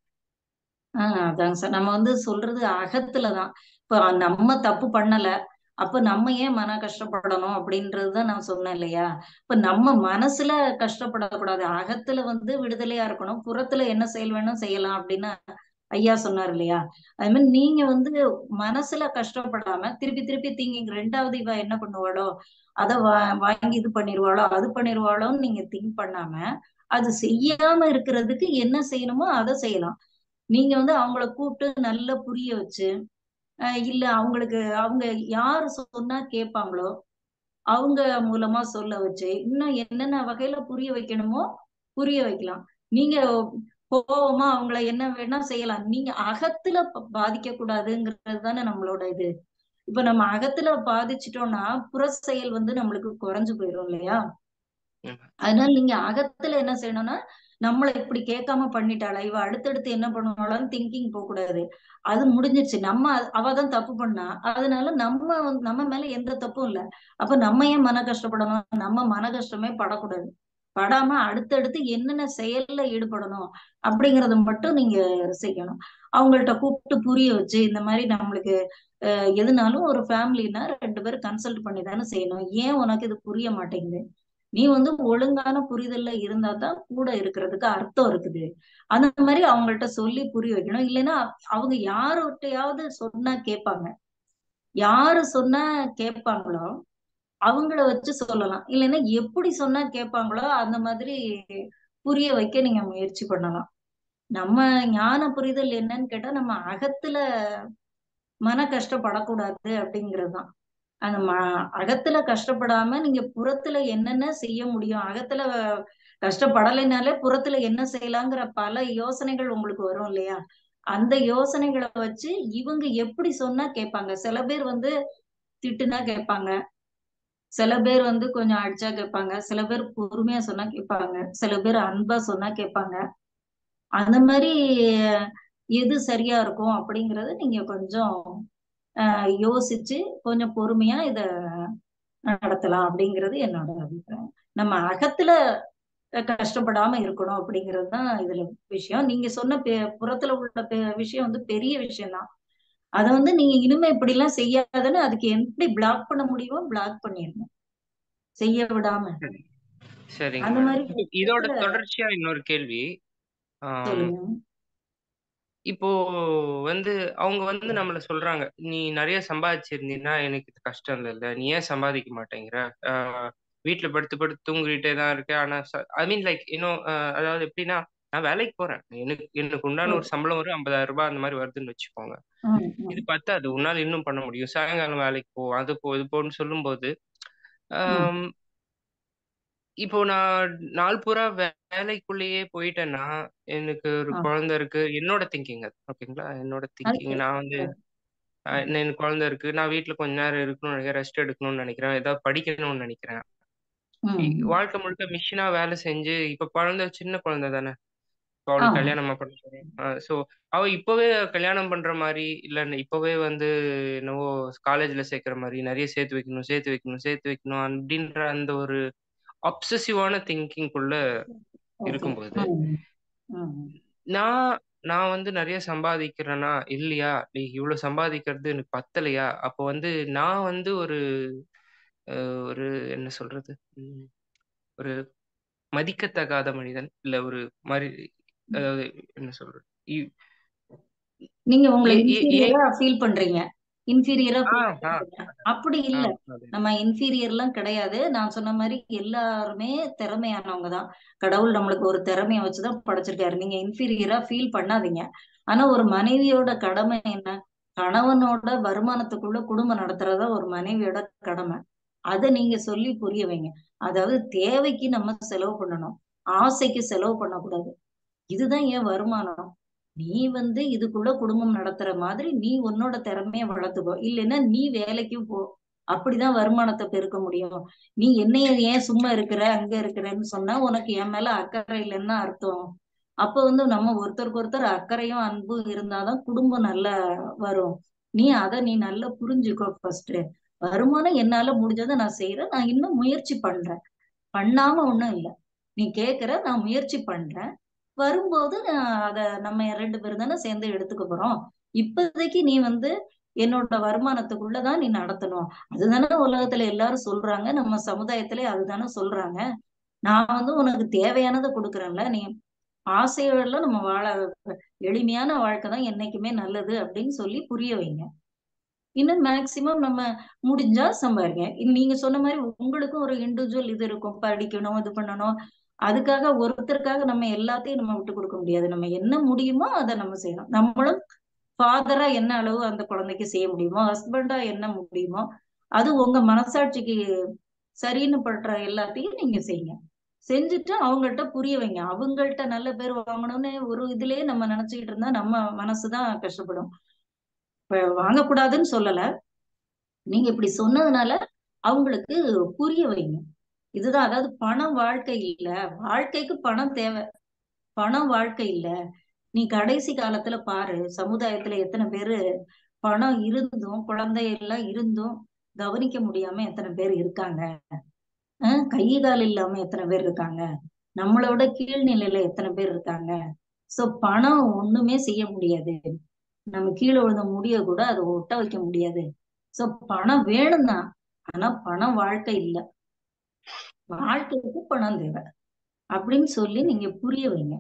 ஆ அதாங்க சார் நம்ம வந்து சொல்றது அகத்துலதான் இப்ப நம்ம தப்பு பண்ணல அப்ப நம்ம ஏன் மன கஷ்டப்படணும் அப்படின்றதுதான் நான் சொன்னேன் இல்லையா இப்ப நம்ம மனசுல கஷ்டப்படக்கூடாது அகத்துல வந்து விடுதலையா இருக்கணும் புறத்துல என்ன செயல் வேணும் செய்யலாம் அப்படின்னு ஐயா சொன்னார் இல்லையா அது மாதிரி நீங்க வந்து மனசுல கஷ்டப்படாம திருப்பி திருப்பி திங்கிங் ரெண்டாவது இவ என்ன பண்ணுவாளோ அத வா வாங்கி இது பண்ணிருவாளோ அது பண்ணிருவாளோன்னு நீங்க திங்க் பண்ணாம அது செய்யாம இருக்கிறதுக்கு என்ன செய்யணுமோ அதை செய்யலாம் நீங்க வந்து அவங்கள கூப்பிட்டு நல்லா புரிய வச்சு அஹ் இல்ல அவங்களுக்கு அவங்க யாரு சொன்னா கேட்பாங்களோ அவங்க மூலமா சொல்ல வச்சு இன்னும் என்னென்ன வகையில புரிய வைக்கணுமோ புரிய வைக்கலாம் நீங்க கோவமா அவங்கள என்ன வேணா செய்யலாம் நீங்க அகத்துல ப- பாதிக்க கூடாதுங்கிறது தானே நம்மளோட இது இப்ப நம்ம அகத்துல பாதிச்சிட்டோம்னா புற செயல் வந்து நம்மளுக்கு குறைஞ்சு போயிடும் இல்லையா ஆமா. அதனால நீங்க அகத்துல என்ன செய்யணும்னா நம்மள இப்படி கேட்காம பண்ணிட்டாளா இவ அடுத்தடுத்து என்ன பண்ணுவாளான்னு திங்கிங் போக கூடாது அது முடிஞ்சிருச்சு நம்ம அவ தான் தப்பு பண்ணா அதனால நம்ம வந்து- நம்ம மேல எந்த தப்பும் இல்ல அப்ப நம்ம ஏன் மன கஷ்டப்படணும் நம்ம மன கஷ்டமே படக்கூடாது படாம அடுத்தடுத்து என்னென்ன செயல்ல ஈடுபடணும் அப்படிங்கறத மட்டும் நீங்க செய்யணும் அவங்கள்ட்ட கூப்பிட்டு புரிய வச்சு இந்த மாதிரி நம்மளுக்கு அஹ், எதுனாலும் ஒரு ஃபேமிலினா ரெண்டு பேரும் கன்சல்ட் பண்ணி தானே செய்யணும் ஏன் உனக்கு இது புரிய மாட்டேங்குது நீ வந்து ஒழுங்கான புரிதல்ல இருந்தா தான் கூட இருக்கிறதுக்கு அர்த்தம் இருக்குது அந்த மாதிரி அவங்கள்ட்ட சொல்லி புரிய வைக்கணும் இல்லைன்னா அவங்க யார்கிட்டயாவது சொன்னா கேட்பாங்க யாரு சொன்னா கேட்பாங்களோ அவங்கள வச்சு சொல்லலாம் இல்லைன்னா எப்படி சொன்னா கேட்பாங்களோ அந்த மாதிரி புரிய வைக்க நீங்க முயற்சி பண்ணலாம் நம்ம ஞான புரிதல் என்னன்னு கேட்டா நம்ம அகத்துல மன கஷ்டப்படக்கூடாது அப்படிங்கறதுதான் அந்த ம அகத்துல கஷ்டப்படாம நீங்க புறத்துல என்னென்ன செய்ய முடியும் அகத்துல கஷ்டப்படலைனாலே புறத்துல என்ன செய்யலாங்கிற பல யோசனைகள் உங்களுக்கு வரும் இல்லையா அந்த யோசனைகளை வச்சு இவங்க எப்படி சொன்னா கேட்பாங்க சில பேர் வந்து திட்டுனா கேட்பாங்க சில பேர் வந்து கொஞ்சம் அடிச்சா கேட்பாங்க சில பேர் பொறுமையா சொன்னா கேட்பாங்க சில பேர் அன்பா சொன்னா கேட்பாங்க அந்த மாதிரி எது சரியா இருக்கும் அப்படிங்கறத நீங்க கொஞ்சம் ஆஹ் யோசிச்சு கொஞ்சம் பொறுமையா இத நடத்தலாம் அப்படிங்கிறது என்னோட அபிப்பிராயம் நம்ம அகத்துல கஷ்டப்படாம இருக்கணும் அப்படிங்கிறது தான் இதுல விஷயம் நீங்க சொன்ன பெ- புறத்துல உள்ள பெ- விஷயம் வந்து பெரிய விஷயம் தான் அதை வந்து நீங்க இனிமே இப்படி எல்லாம் செய்யாதுன்னு அதுக்கு எப்படி பிளாக் பண்ண முடியுமோ பிளாக் பண்ணிடணும் செய்ய விடாம சரி. சரிங்க அந்த மேடம் மாதிரி இப்போ இதோட பட்சத்துல தொடர்ச்சியா இன்னொரு கேள்வி ஆம், சொல்லுங்க இப்போ வந்து அவங்க வந்து நம்மள சொல்றாங்க நீ நிறைய சம்பாதிச்சிருந்தீன்னா எனக்கு இது கஷ்டம் இல்லைல்ல நீ ஏன் சம்பாதிக்க மாட்டேங்கிற ஆஹ் வீட்ல படுத்து படுத்து தூங்கிட்டே தான் இருக்கேன் ஆனா ஐ மீன் லைக் இன்னும் அதாவது எப்படின்னா நான் வேலைக்கு போறேன் எனக்கு எனக்கு உண்டான ஒரு சம்பளம் ஒரு ஐம்பதாயிரம் ரூபாய் அந்த மாதிரி வருதுன்னு வச்சுக்கோங்க ம், ம், இது பத்தாது உன்னால இன்னும் பண்ண முடியும் சாயங்காலம் வேலைக்கு போ அது போ இது போன்னு சொல்லும்போது ம், ஆம், இப்போ நான் நாள் பூரா வே- வேலைக்குள்ளேயே போயிட்டேன்னா எனக்கு ஒரு ஆ. குழந்தை இருக்கு என்னோட திங்கிங் அது ஓகேங்களா என்னோட அது திங்கிங் நான் வந்து அஹ், என்ன- எனக்கு குழந்தை இருக்கு நான் வீட்ல கொஞ்ச நேரம் இருக்கணும்னு நினைக்கிறேன் ரெஸ்ட் எடுக்கணும்னு நினைக்கிறேன் ஏதாவது படிக்கணும்னு நினைக்கிறேன் ம், இ- ம். வாழ்க்கை முழுக்க மிஷினா வேலை செஞ்சு இப்ப குழந்தை சின்ன குழந்தை தானே இப்போ அவளுக்கு ஆமா கல்யாணமா பண்ண போறோம் ஸோ அவ இப்பவே கல்யாணம் பண்ற மாதிரி இல்ல இப்பவே வந்து என்னவோ காலேஜ்ல சேர்க்கிற மாதிரி நிறைய சேர்த்து வைக்கணும் சேர்த்து வைக்கணும் சேர்த்து வைக்கணும் அப்படின்ற அந்த ஒரு அப்சசிவான திங்கிங்குள்ள ஓகே இருக்கும்போது ம், ம், நான் நான் வந்து நிறைய சம்பாதிக்கிறேனா இல்லையா நீ இவ்வளவு சம்பாதிக்கிறது எனக்கு பத்தலையா அப்போ வந்து நான் வந்து ஒரு அஹ், ஒரு என்ன சொல்றது உம், ஒரு மதிக்கத்தகாத மனிதன் இல்ல ஒரு மாதிரி அதாவது என்ன சொல்றது இ- நீங்க உங்களை ஏ- ஏ- ஏன் இன்ஃபீரியரா ஃபீல் பண்றீங்க இன்ஃபீரியரா ஆ ஃபீல் ஆ பண்றீங்க அப்படி ஆ இல்ல அது நம்ம இன்ஃபீரியர்லாம் கிடையாது நான் சொன்ன மாதிரி எல்லாருமே திறமையானவங்க தான் கடவுள் நம்மளுக்கு ஒரு திறமைய வச்சுதான் படைச்சிருக்காரு நீங்க இன்ஃபீரியரா ஃபீல் பண்ணாதீங்க ஆனா ஒரு மனைவியோட கடமை என்ன கணவனோட வருமானத்துக்குள்ள குடும்பம் நடத்துறதா ஒரு மனைவியோட கடமை அதை நீங்க சொல்லி புரிய வைங்க அதாவது தேவைக்கு நம்ம செலவு பண்ணணும் ஆசைக்கு செலவு பண்ணக்கூடாது இதுதான் ஏன் வருமானம் நீ வந்து இதுக்குள்ள குடும்பம் நடத்துற மாதிரி நீ உன்னோட திறமைய வளர்த்துக்கோ இல்லைன்னா நீ வேலைக்கு போ அப்படிதான் வருமானத்தை பெருக்க முடியும் நீ என்னைய ஏன் சும்மா இருக்கிற அங்க இருக்கிறேன்னு சொன்னா உனக்கு என் மேல அக்கறை இல்லைன்னு அர்த்தம் அப்ப வந்து நம்ம ஒருத்தருக்கு ஒருத்தர் அக்கறையும் அன்பும் இருந்தாதான் குடும்பம் நல்லா வரும் நீ அதை நீ நல்லா புரிஞ்சுக்கோ ஃபர்ஸ்ட் வருமானம் என்னால முடிஞ்சதை நான் செய்யறேன் நான் இன்னும் முயற்சி பண்றேன் பண்ணாம ஒண்ணும் இல்ல நீ கேக்குற நான் முயற்சி பண்றேன் வரும்போது நான் அத நம்ம ரெண்டு பேரும் தானே சேர்ந்து எடுத்துக்க போறோம் இப்போதைக்கு நீ வந்து என்னோட வருமானத்துக்குள்ளதான் நீ நடத்தணும் அதுதானே உலகத்துல எல்லாரும் சொல்றாங்க நம்ம சமுதாயத்திலே அதுதானே சொல்றாங்க நான் வந்து உனக்கு தேவையானதை கொடுக்குறேன்ல நீ ஆசையோட நம்ம வாழ எளிமையான வாழ்க்கை தான் என்னைக்குமே நல்லது அப்படின்னு சொல்லி புரிய வைங்க இன்னும் மேக்சிமம் நம்ம முடிஞ்சா சம்பாதிங்க இன் நீங்க சொன்ன மாதிரி உங்களுக்கும் ஒரு இண்டிவிஜுவல் இது இருக்கும் படிக்கணும் இது பண்ணணும் அதுக்காக ஒருத்தருக்காக நம்ம எல்லாத்தையும் நம்ம விட்டு கொடுக்க முடியாது நம்ம என்ன முடியுமோ அதை நம்ம செய்யணும் நம்மளும் ஃபாதரா என்ன அளவு அந்த குழந்தைக்கு செய்ய முடியுமோ ஹஸ்பண்டா என்ன முடியுமோ அது உங்க மனசாட்சிக்கு சரின்னு படுற எல்லாத்தையும் நீங்க செய்யுங்க செஞ்சுட்டு அவங்கள்ட்ட புரிய வைங்க அவங்கள்ட்ட நல்ல பேர் வாங்கணும்னு ஒரு இதுலயே நம்ம நினைச்சுக்கிட்டு இருந்தா நம்ம மனசுதான் கஷ்டப்படும் இப்ப வாங்கக்கூடாதுன்னு சொல்லல நீங்க இப்படி சொன்னதுனால அவங்களுக்கு புரிய வைங்க இதுதான் அதாவது பணம் வாழ்க்கை இல்ல வாழ்க்கைக்கு பணம் தேவை பணம் வாழ்க்கை இல்ல நீ கடைசி காலத்துல பாரு சமுதாயத்துல எத்தனை பேரு பணம் இருந்தும் குழந்தை எல்லாம் இருந்தும் கவனிக்க முடியாம எத்தனை பேர் இருக்காங்க அஹ் கை கால் இல்லாம எத்தனை பேர் இருக்காங்க நம்மளோட கீழ்நிலையில எத்தனை பேர் இருக்காங்க சோ பணம் ஒண்ணுமே செய்ய முடியாது நம்ம கீழே விழுந்த முடிய கூட அதை ஒட்ட வைக்க முடியாது சோ பணம் வேணும் தான் ஆனா பணம் வாழ்க்கை இல்ல வாழ்க்கைக்கு பணம் தேவை அப்படின்னு சொல்லி நீங்க புரிய வைங்க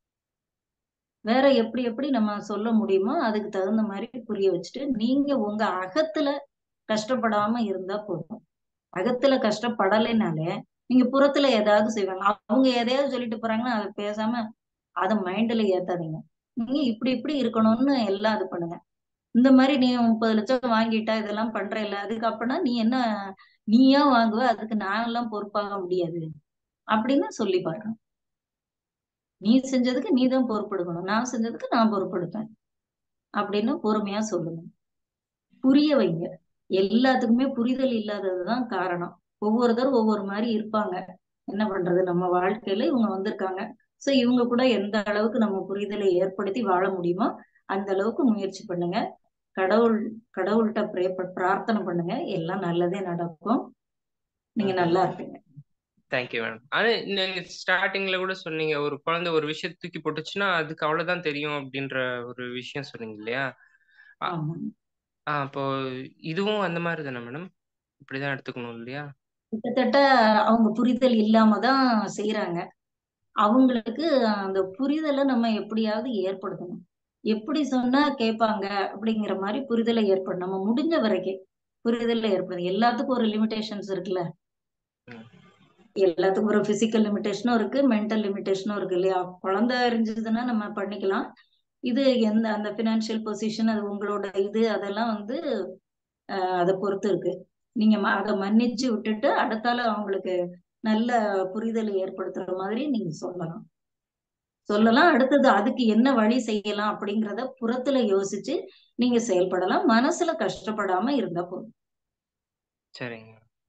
வேற எப்படி எப்படி நம்ம சொல்ல முடியுமோ அதுக்கு தகுந்த மாதிரி புரிய வச்சுட்டு நீங்க உங்க அகத்துல கஷ்டப்படாம இருந்தா போதும் அகத்துல கஷ்டப்படலைனாலே நீங்க புறத்துல ஏதாவது செய்வாங்க அவங்க எதையாவது சொல்லிட்டு போறாங்கன்னா அதை பேசாம அதை மைண்ட்ல ஏத்தாதீங்க நீங்க இப்படி இப்படி இருக்கணும்னு எல்லாம் இது பண்ணுங்க இந்த மாதிரி நீ முப்பது லட்சம் வாங்கிட்டா இதெல்லாம் பண்ற இல்ல அதுக்கு அப்படின்னா நீ என்ன நீயா வாங்குவ அதுக்கு நான் எல்லாம் பொறுப்பாக முடியாது அப்படின்னு சொல்லி பாருங்க நீ செஞ்சதுக்கு நீ தான் பொறுப்பெடுக்கணும் நான் செஞ்சதுக்கு நான் பொறுப்பெடுப்பேன் அப்படின்னு பொறுமையா சொல்லுங்க புரிய வைங்க எல்லாத்துக்குமே புரிதல் இல்லாததுதான் காரணம் ஒவ்வொருத்தரும் ஒவ்வொரு மாதிரி இருப்பாங்க என்ன பண்றது நம்ம வாழ்க்கையில இவங்க வந்திருக்காங்க சோ இவங்க கூட எந்த அளவுக்கு நம்ம புரிதலை ஏற்படுத்தி வாழ முடியுமோ அந்த அளவுக்கு முயற்சி பண்ணுங்க கடவுள் கடவுள்கிட்ட ப்ரே பிரார்த்தனை பண்ணுங்க எல்லாம் நல்லதே நடக்கும் நீங்க நல்லா இருப்பீங்க தேங்க்யூ மேடம் ஆனா நீங்க ஸ்டார்டிங்ல கூட சொன்னீங்க ஒரு குழந்தை ஒரு விஷயத்தை தூக்கி போட்டுச்சுன்னா அதுக்கு அவ்வளவுதான் தெரியும் அப்படின்ற ஒரு விஷயம் சொன்னீங்க இல்லையா அ- ஆமா ஆ, அப்போ இதுவும் அந்த மாதிரி தானே மேடம் இப்படிதான் எடுத்துக்கணும் இல்லையா கிட்டத்தட்ட அவங்க புரிதல் இல்லாம தான் செய்யறாங்க அவங்களுக்கு அந்த புரிதலை நம்ம எப்படியாவது ஏற்படுத்தணும் எப்படி சொன்னா கேட்பாங்க அப்படிங்கிற மாதிரி புரிதலை ஏற்படும் நம்ம முடிஞ்ச வரைக்கும் புரிதலை ஏற்படுது எல்லாத்துக்கும் ஒரு லிமிடேஷன்ஸ் இருக்குல்ல ம். எல்லாத்துக்கும் ஒரு பிசிக்கல் லிமிடேஷனும் இருக்கு மென்டல் லிமிடேஷனும் இருக்கு இல்லையா குழந்தை அறிஞ்சதுன்னா நம்ம பண்ணிக்கலாம் இது எந்த அந்த பினான்சியல் பொசிஷன் அது உங்களோட இது அதெல்லாம் வந்து அஹ், அதை பொறுத்து இருக்கு நீங்க ம- அதை மன்னிச்சு விட்டுட்டு அடுத்தால அவங்களுக்கு நல்ல புரிதலை ஏற்படுத்துற மாதிரி நீங்க சொல்லலாம் சொல்லலாம் அடுத்தது அதுக்கு என்ன வழி செய்யலாம் அப்படிங்கிறத புறத்துல யோசிச்சு நீங்க செயல்படலாம் மனசுல கஷ்டப்படாம இருந்தா போதும் சரிங்க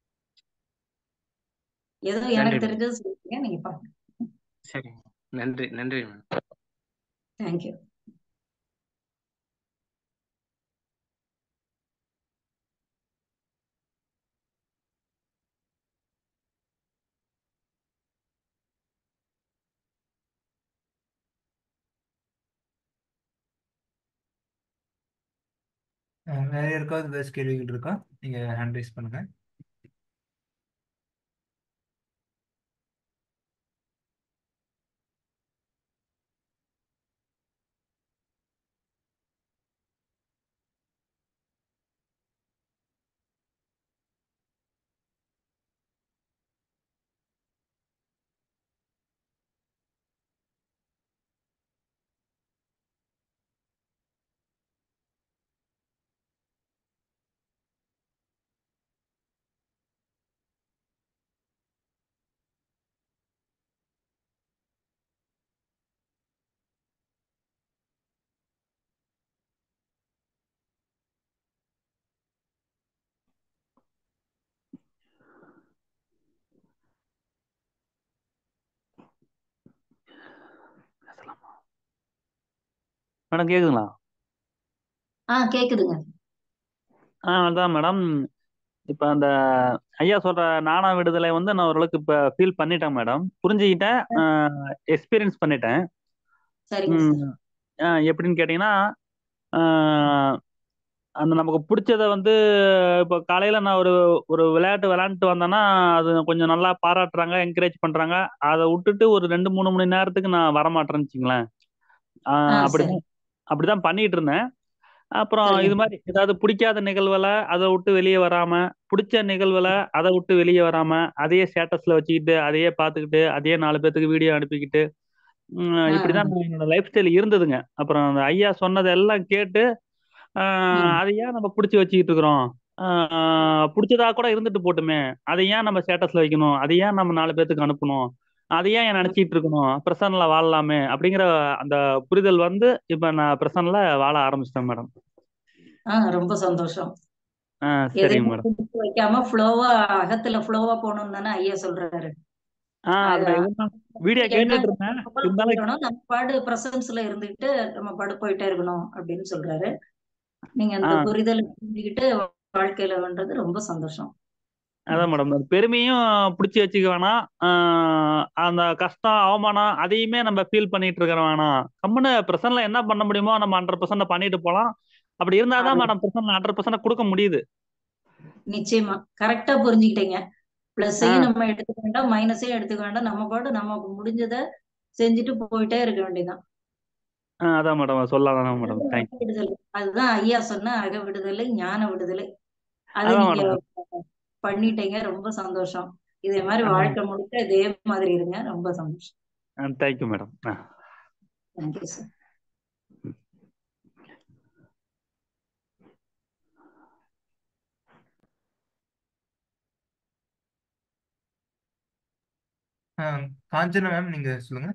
ஏதோ நன்றி எனக்கு மேடம் தெரிஞ்சது சொல்லுங்க நீங்க பாருங்க சரிங்க நன்றி நன்றி மேடம் தேங்க்யூ அஹ் வேற யாருக்காவது ஏதாச்சும் கேள்விகள் இருக்கா நீங்க ஹேண்ட் ரைஸ் பண்ணுங்க மேடம் கேக்குதுங்களா ஆஹ் கேக்குதுங்க ஆ அதான் மேடம் இப்போ அந்த ஐயா சொல்ற நாண விடுதலை வந்து நான் ஓரளவுக்கு இப்போ ஃபீல் பண்ணிட்டேன் மேடம் புரிஞ்சுக்கிட்டேன் எக்ஸ்பீரியன்ஸ் பண்ணிட்டேன் சரிங்க ம், சார் ஆ, எப்படின்னு கேட்டிங்கன்னா ஆ, அந்த நமக்கு பிடிச்சத வந்து இப்போ காலையில் நான் ஒரு ஒரு விளையாட்டு விளையாண்டுட்டு வந்தேன்னா அது கொஞ்சம் நல்லா பாராட்டுறாங்க என்கரேஜ் பண்ணுறாங்க அதை விட்டுட்டு ஒரு ரெண்டு மூணு மணி நேரத்துக்கு நான் வரமாட்டேன்னு வச்சுங்களேன் ஆ, ஆ சரி அப்படிதான் அப்படிதான் பண்ணிட்டு இருந்தேன் அப்புறம் சரிங்க இது மாதிரி ஏதாவது பிடிக்காத நிகழ்வுல அதை விட்டு வெளியே வராம பிடிச்ச நிகழ்வுல அதை விட்டு வெளியே வராம அதையே ஸ்டேட்டஸ்ல வச்சுக்கிட்டு அதையே பார்த்துக்கிட்டு அதையே நாலு பேத்துக்கு வீடியோ அனுப்பிக்கிட்டு உம், ஆ இப்படிதான் நான் என்னோட லைஃப் ஸ்டைல் இருந்ததுங்க அப்புறம் அந்த ஐயா சொன்னதெல்லாம் கேட்டு ஆஹ், ம் அதை ஏன் நம்ம பிடிச்சி வச்சுக்கிட்டு இருக்கிறோம் ஆஹ், பிடிச்சதா கூட இருந்துட்டு போட்டுமே அதை ஏன் நம்ம ஸ்டேட்டஸ்ல வைக்கணும் அதை ஏன் நம்ம நாலு பேத்துக்கு அனுப்பணும் அதை ஏன் என் நினைச்சிட்டு இருக்கணும் பிரசன்ல வாழலாமே அப்படிங்கிற அந்த புரிதல் வந்து இப்ப நான் பிரசன்ல வாழ ஆரம்பிச்சிட்டேன் மேடம் ஆஹ் ரொம்ப சந்தோஷம் ஆ சரிங்க எதையும் மேடம் பிடிச்சு வைக்காம ஃப்ளோவா அகத்துல ஃப்ளோவா போகணும்னு தானே ஐயா சொல்றாரு ஆ அது அதுல இருந்தா வீடியோ என்ன கேட்டுட்டு இருந்தேன் போல இருந்தாலும் போயிடணும் நம்ம பாடு பிரசன்ஸ்ல இருந்துகிட்டு நம்ம பாடு போயிட்டே இருக்கணும் அப்படின்னு சொல்றாரு நீங்க ஆ அந்த புரிதலை புரிஞ்சுக்கிட்டு வாழ்க்கையில பண்றது ரொம்ப சந்தோஷம் அதான் மேடம் அந்த பெருமையும் பிடிச்சி வச்சுக்க வேணாம் ஆஹ் அந்த கஷ்டம் அவமானம் அதையுமே நம்ம ஃபீல் பண்ணிட்டு இருக்கிற வேணாம் கம்முன்னு பிரசன்ட்ல என்ன பண்ண முடியுமோ நம்ம ஹண்ட்ரட் பர்சன்ட் பண்ணிட்டு போலாம் அப்படி இருந்தாதான் அது மேடம் பிரசன்ட்ல ஹண்ட்ரட் பர்சன்ட் கொடுக்க முடியுது நிச்சயமா கரெக்டா புரிஞ்சுக்கிட்டீங்க ஆ பிளஸையும் நம்ம எடுத்துக்க வேண்டாம் மைனஸையும் எடுத்துக்க வேண்டாம் நம்ம பாடு நமக்கு முடிஞ்சதை செஞ்சுட்டு போயிட்டே இருக்க வேண்டியதுதான் ஆ, அதான் மேடம் சொல்லலாம் மேடம் அது தேங்க்யூ அக விடுதலை அதுதான் ஐயா சொன்ன அக விடுதலை ஞான விடுதலை அதை அதான் நீங்க மேடம் பண்ணிட்டீங்க ரொம்ப சந்தோஷம் இதே மாதிரி அதான் வாழ்க்கை முழுக்க இதே மாதிரி இருங்க ரொம்ப சந்தோஷம் தேங்க்யூ மேடம் ஆ தேங்க்யூ சார் காஞ்சனா மேம் நீங்க சொல்லுங்க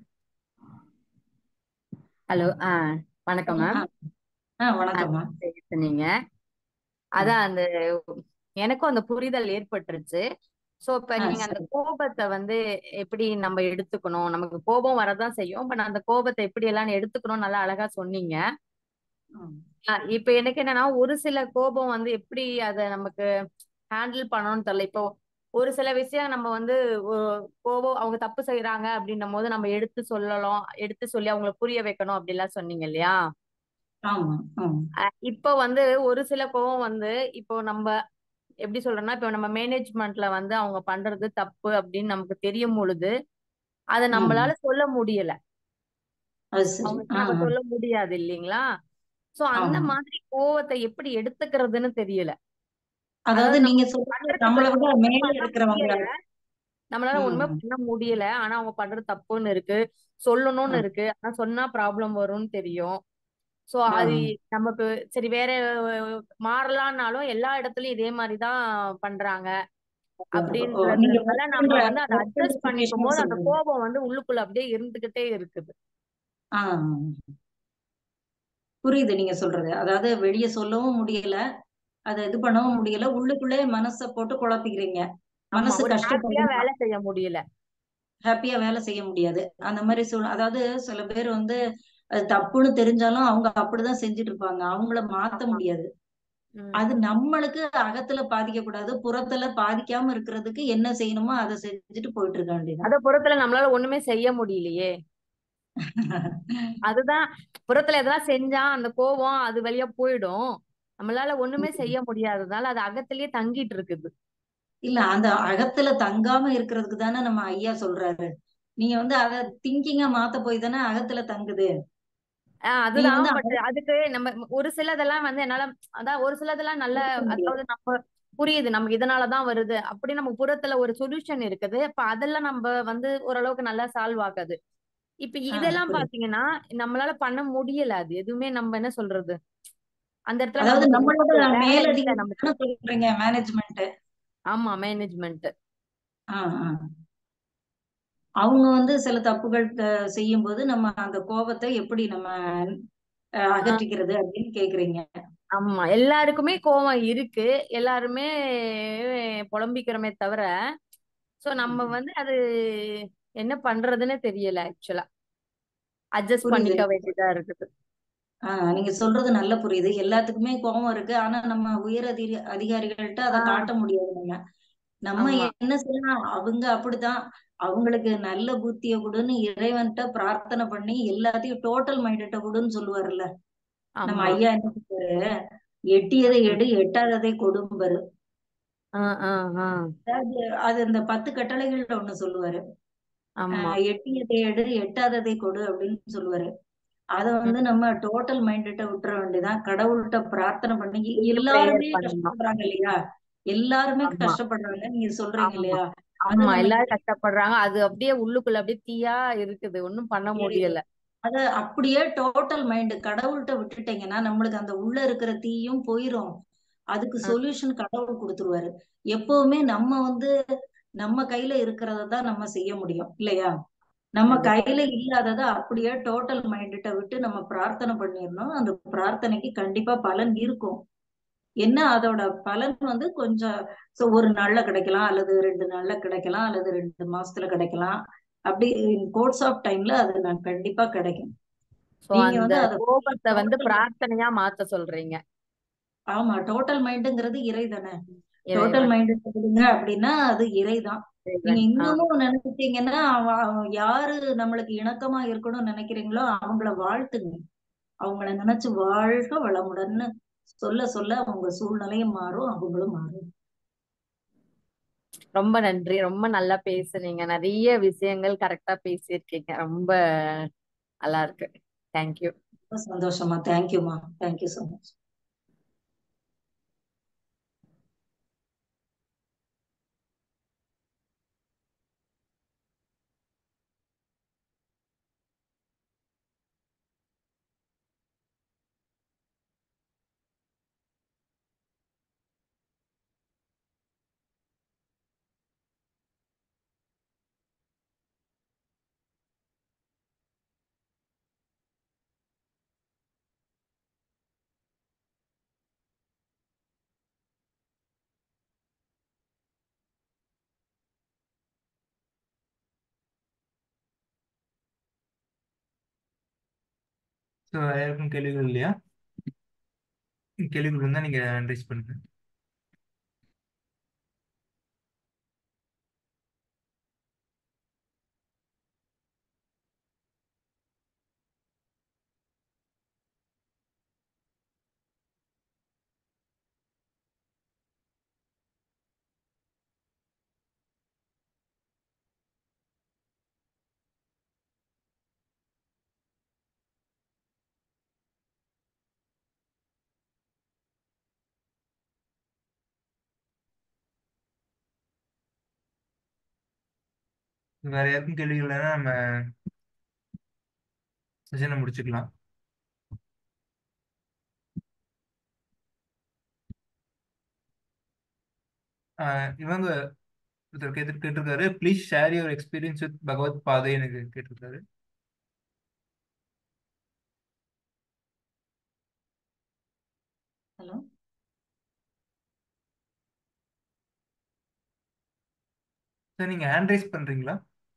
ஹலோ ஆ வணக்கம் மேம் ஆ வணக்கம்மா சொன்னீங்க அதான் அந்த எனக்கும் அந்த புரிதல் ஏற்பட்டுருச்சு சோ இப்ப ஆ, நீங்க அந்த சரி. கோபத்தை வந்து எப்படி நம்ம எடுத்துக்கணும் நமக்கு கோபம் வரதான் செய்யும் பட் அந்த கோபத்தை எப்படி எல்லாம் எடுத்துக்கணும் நல்லா அழகா சொன்னீங்க ம். ஆ, இப்ப எனக்கு என்னன்னா ஒரு சில கோபம் வந்து எப்படி அத நமக்கு ஹேண்டில் பண்ணணும்னு தெரியல இப்போ ஒரு சில விஷயம் நம்ம வந்து ஒ- கோபம் அவங்க தப்பு செய்யறாங்க அப்படின்னும் போது நம்ம எடுத்து சொல்லலாம் எடுத்து சொல்லி அவங்களை புரிய வைக்கணும் அப்படிலாம் சொன்னீங்க இல்லையா ஆமா ம் அஹ் இப்போ வந்து ஒரு சில கோவம் வந்து இப்போ நம்ம எப்படி சொல்றோம்னா இப்போ நம்ம மேனேஜ்மெண்ட்ல வந்து அவங்க பண்றது தப்பு அப்படின்னு நமக்கு தெரியும் பொழுது அதை ம். நம்மளால சொல்ல முடியல அது சரி அவங்களுக்கு ஆ நம்ம ஆ. சொல்ல முடியாது இல்லைங்களா சோ அந்த ஆமா மாதிரி கோவத்தை எப்படி எடுத்துக்கிறதுன்னு தெரியல அதாவது அதாவது நீங்க நம்ம சொல்றது பண்றது நம்மளை விட ஒண்ணுமே மேல பண்ண இருக்கிறவங்க முடியல நம்மளால ஒண்ணுமே ம் பண்ண முடியல ஆனா அவங்க பண்றது தப்புன்னு இருக்கு சொல்லணும்னு ம். இருக்கு ஆனா சொன்னா ப்ராப்ளம் வரும்னு தெரியும் சோ ஆ அது நமக்கு சரி வேற அஹ், மாறலாம்னாலும் எல்லா இடத்துலயும் இதே மாதிரிதான் பண்றாங்க ஓ, நீங்க அப்படின்றதுனால ஒர்க் நம்ம பண்ற வந்து அதை ஒர்க் பண்ற அட்ஜஸ்ட் பண்ணிக்கும் சுச்சுவேஷன் போது அந்த சொல்றீங்க கோபம் வந்து உள்ளுக்குள்ள அப்படியே இருந்துகிட்டே இருக்குது ஆ புரியுது நீங்க சொல்றது அதாவது வெளிய சொல்லவும் முடியல அதை இது பண்ணவும் முடியல உள்ளுக்குள்ளே மனசை போட்டு குழப்பிக்கிறீங்க ஆமா மனசு ஒரு ஹாப்பியா கஷ்டப்படும் வேலை செய்ய முடியல ஹாப்பியா வேலை செய்ய முடியாது அந்த மாதிரி சொல் அதாவது சில பேர் வந்து அது தப்புன்னு தெரிஞ்சாலும் அவங்க அப்படிதான் செஞ்சுட்டு இருப்பாங்க அவங்கள மாத்த ஆமா முடியாது உம் அது நம்மளுக்கு அகத்துல பாதிக்க கூடாது புறத்துல பாதிக்காம இருக்கிறதுக்கு என்ன செய்யணுமோ அதை செஞ்சுட்டு போயிட்டு இருக்க வேண்டியதுதான் அத புறத்துல நம்மளால ஒண்ணுமே செய்ய முடியலையே அதுதான் புறத்துல எதெல்லாம் செஞ்சா அந்த கோபம் அது வழியா போயிடும் நம்மளால ஒண்ணுமே செய்ய முடியாததுனால அது அகத்திலேயே தங்கிட்டு இருக்குது இல்ல அந்த அகத்துல தங்காம இருக்கிறதுக்கு தானே நம்ம ஐயா சொல்றாரு நீங்க வந்து அத திங்கிங்கா மாத்த போய் தானே அகத்துல தங்குது ஆஹ் நீங்க அதுதான் வந்து பட் அதுக்கு நம்ம ஒரு சிலதெல்லாம் வந்து என்னால அதான் ஒரு சிலதெல்லாம் நல்ல அகத்த முடியாது அதாவது நம்ம புரியுது நமக்கு இதனாலதான் வருது அப்படி நம்ம புறத்துல ஒரு சொல்யூஷன் இருக்குது இப்ப அதெல்லாம் நம்ம வந்து ஓரளவுக்கு நல்லா சால்வ் ஆகாது இப்ப ஆஹ் இதெல்லாம் புரியுது பாத்தீங்கன்னா நம்மளால பண்ண முடியல அது எதுவுமே நம்ம என்ன சொல்றது அந்த இடத்துல அதாவது நமக்கு நம்மளோட வேலை இல்ல மேலதிகம் நமக்கு தானே சொல்றீங்க மேனேஜ்மெண்ட் ஆமா மேனேஜ்மெண்ட் ஆஹ் ஆஹ் அவங்க வந்து சில தப்புகள் அஹ், செய்யும்போது நம்ம அந்த கோபத்தை எப்படி நம்ம அஹ், அகற்றிக்கிறது அப்படின்னு கேக்குறீங்க ஆமா எல்லாருக்குமே கோவம் இருக்கு எல்லாருமே புலம்பிக்கிறோமே தவிர சோ நம்ம ம். வந்து அது என்ன பண்றதுன்னு தெரியல ஆக்சுவலா அட்ஜஸ்ட் புரியுது பண்ணிக்க வேண்டியதா இருக்குது ஆஹ் நீங்க சொல்றது நல்ல புரியுது எல்லாத்துக்குமே கோபம் இருக்கு ஆனா நம்ம உயர் அதிக அதிகாரிகள்ட்ட அதை ஆஹ் காட்ட முடியாது நம்ம நம்ம ஆமா என்ன செய்யலாம் அவங்க அப்படித்தான் அவங்களுக்கு நல்ல புத்திய கொடுன்னு இறைவன்கிட்ட பிரார்த்தனை பண்ணி எல்லாத்தையும் டோட்டல் மைண்டட்ட கொடுன்னு சொல்லுவாருல்ல நம்ம ஆமா ஐயா என்ன சொல்றாரு எட்டியதை ஆஹ் எடு எட்டாததை கொடும்பரு ஆஹ் ஆஹ் ஆஹ் அதாவது அது இந்த பத்து கட்டளைகள்ல ஒண்ணு சொல்லுவாரு ஆமா ஆஹ் எட்டியதை எடு எட்டாததை கொடு அப்படின்னு சொல்லுவாரு அத வந்து உம் நம்ம டோட்டல் மைண்ட்ட விட்டுற வேண்டியதான் கடவுள்கிட்ட பிரார்த்தனை பண்ணி ப்ரேயர் எல்லாருமே பண்ணணும் கஷ்டப்படுறாங்க இல்லையா எல்லாருமே ஆமா கஷ்டப்படுறாங்க நீங்க சொல்றீங்க ஆமா இல்லையா அது ஆமா நம்ம எல்லாரும் கஷ்டப்படுறாங்க அது அப்படியே உள்ளுக்குள்ள அப்படியே தீயா இருக்குது ஒண்ணும் பண்ண முடியல அத அப்படியே டோட்டல் மைண்ட் கடவுள்கிட்ட விட்டுட்டீங்கன்னா நம்மளுக்கு அந்த உள்ள இருக்கிற தீயும் போயிரும் அதுக்கு ஆஹ் சொல்யூஷன் கடவுள் கொடுத்துருவாரு எப்பவுமே நம்ம வந்து நம்ம கையில இருக்கிறத தான் நம்ம செய்ய முடியும் இல்லையா நம்ம கண்டிப்பா கையில இல்லாததை அப்படியே டோட்டல் மைண்ட்ட விட்டு நம்ம பிரார்த்தனை பண்ணிடணும் அந்த பிரார்த்தனைக்கு கண்டிப்பா பலன் இருக்கும் என்ன அதோட பலன் வந்து கொஞ்சம் so ஒரு நாள்ல கிடைக்கலாம் அல்லது ரெண்டு நாள்ல கிடைக்கலாம் அல்லது ரெண்டு மாசத்துல கிடைக்கலாம் அப்படி கோர்ஸ் ஆஃப் டைம்ல அது நான் கண்டிப்பா கிடைக்கும் சோ நீங்க அந்த வந்து அதை கோபத்தை வந்து டோட்டல் பிரார்த்தனையா மாத்த சொல்றீங்க ஆமா டோட்டல் மைண்டுங்கிறது இறை தானே டோட்டல் இறைவன் மைண்ட் கொடுங்க அப்படின்னா அது இறைதான் நீங்க இறைவன் ஆஹ் இன்னமும் நினைச்சிட்டீங்கன்னா அவ- அவ யாரு நம்மளுக்கு இணக்கமா இருக்கணும்னு நினைக்கிறீங்களோ அவங்கள வாழ்த்துங்க அவங்கள நினைச்சு வாழ்க வளமுடன்னு சொல்ல சொல்ல அவங்க சூழ்நிலையும் மாறும் அவங்களும் மாறும் ரொம்ப நன்றி ரொம்ப நல்லா பேசுனீங்க நிறைய விஷயங்கள் கரெக்டா பேசியிருக்கீங்க ரொம்ப நல்லா இருக்கு தேங்க்யூ ரொம்ப சந்தோஷமா தேங்க்யூமா தேங்க்யூ so மச் ஸோ வேற யாருக்கும் கேள்விகள் இல்லையா கேள்விகள் இருந்தால் நீங்கள் ரைஸ் பண்ணுங்க வேற யாருக்கும் கேள்விகள் இல்லைன்னா நம்ம செஷனை முடிச்சுக்கலாம் ஆஹ் இவங்க ஒருத்தர் கேட்டு கேட்டிருக்காரு please share your experience with Bhagavat பாதை எனக்கு கேட்டிருக்காரு ஹலோ சார் நீங்க ஹேண்ட் ரைஸ் பண்றீங்களா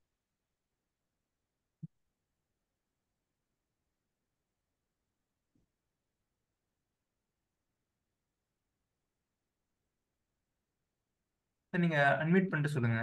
சார் நீங்க அன்மியூட் பண்ணிட்டு சொல்லுங்க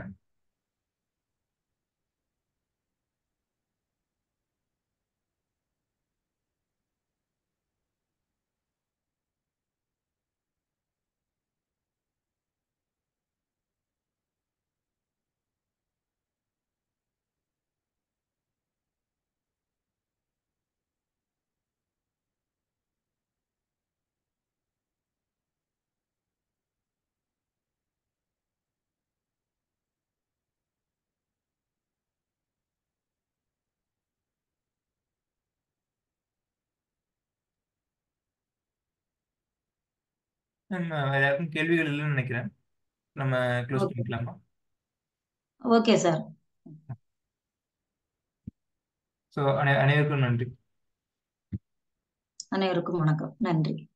நம்ம வேற யாருக்கும் கேள்விகள் இல்லைன்னு நினைக்கிறேன் நம்ம க்ளோஸ் ஓகே பண்ணிக்கலாமா ஓகே சார் ஸோ அனை அனைவருக்கும் நன்றி அனைவருக்கும் வணக்கம் நன்றி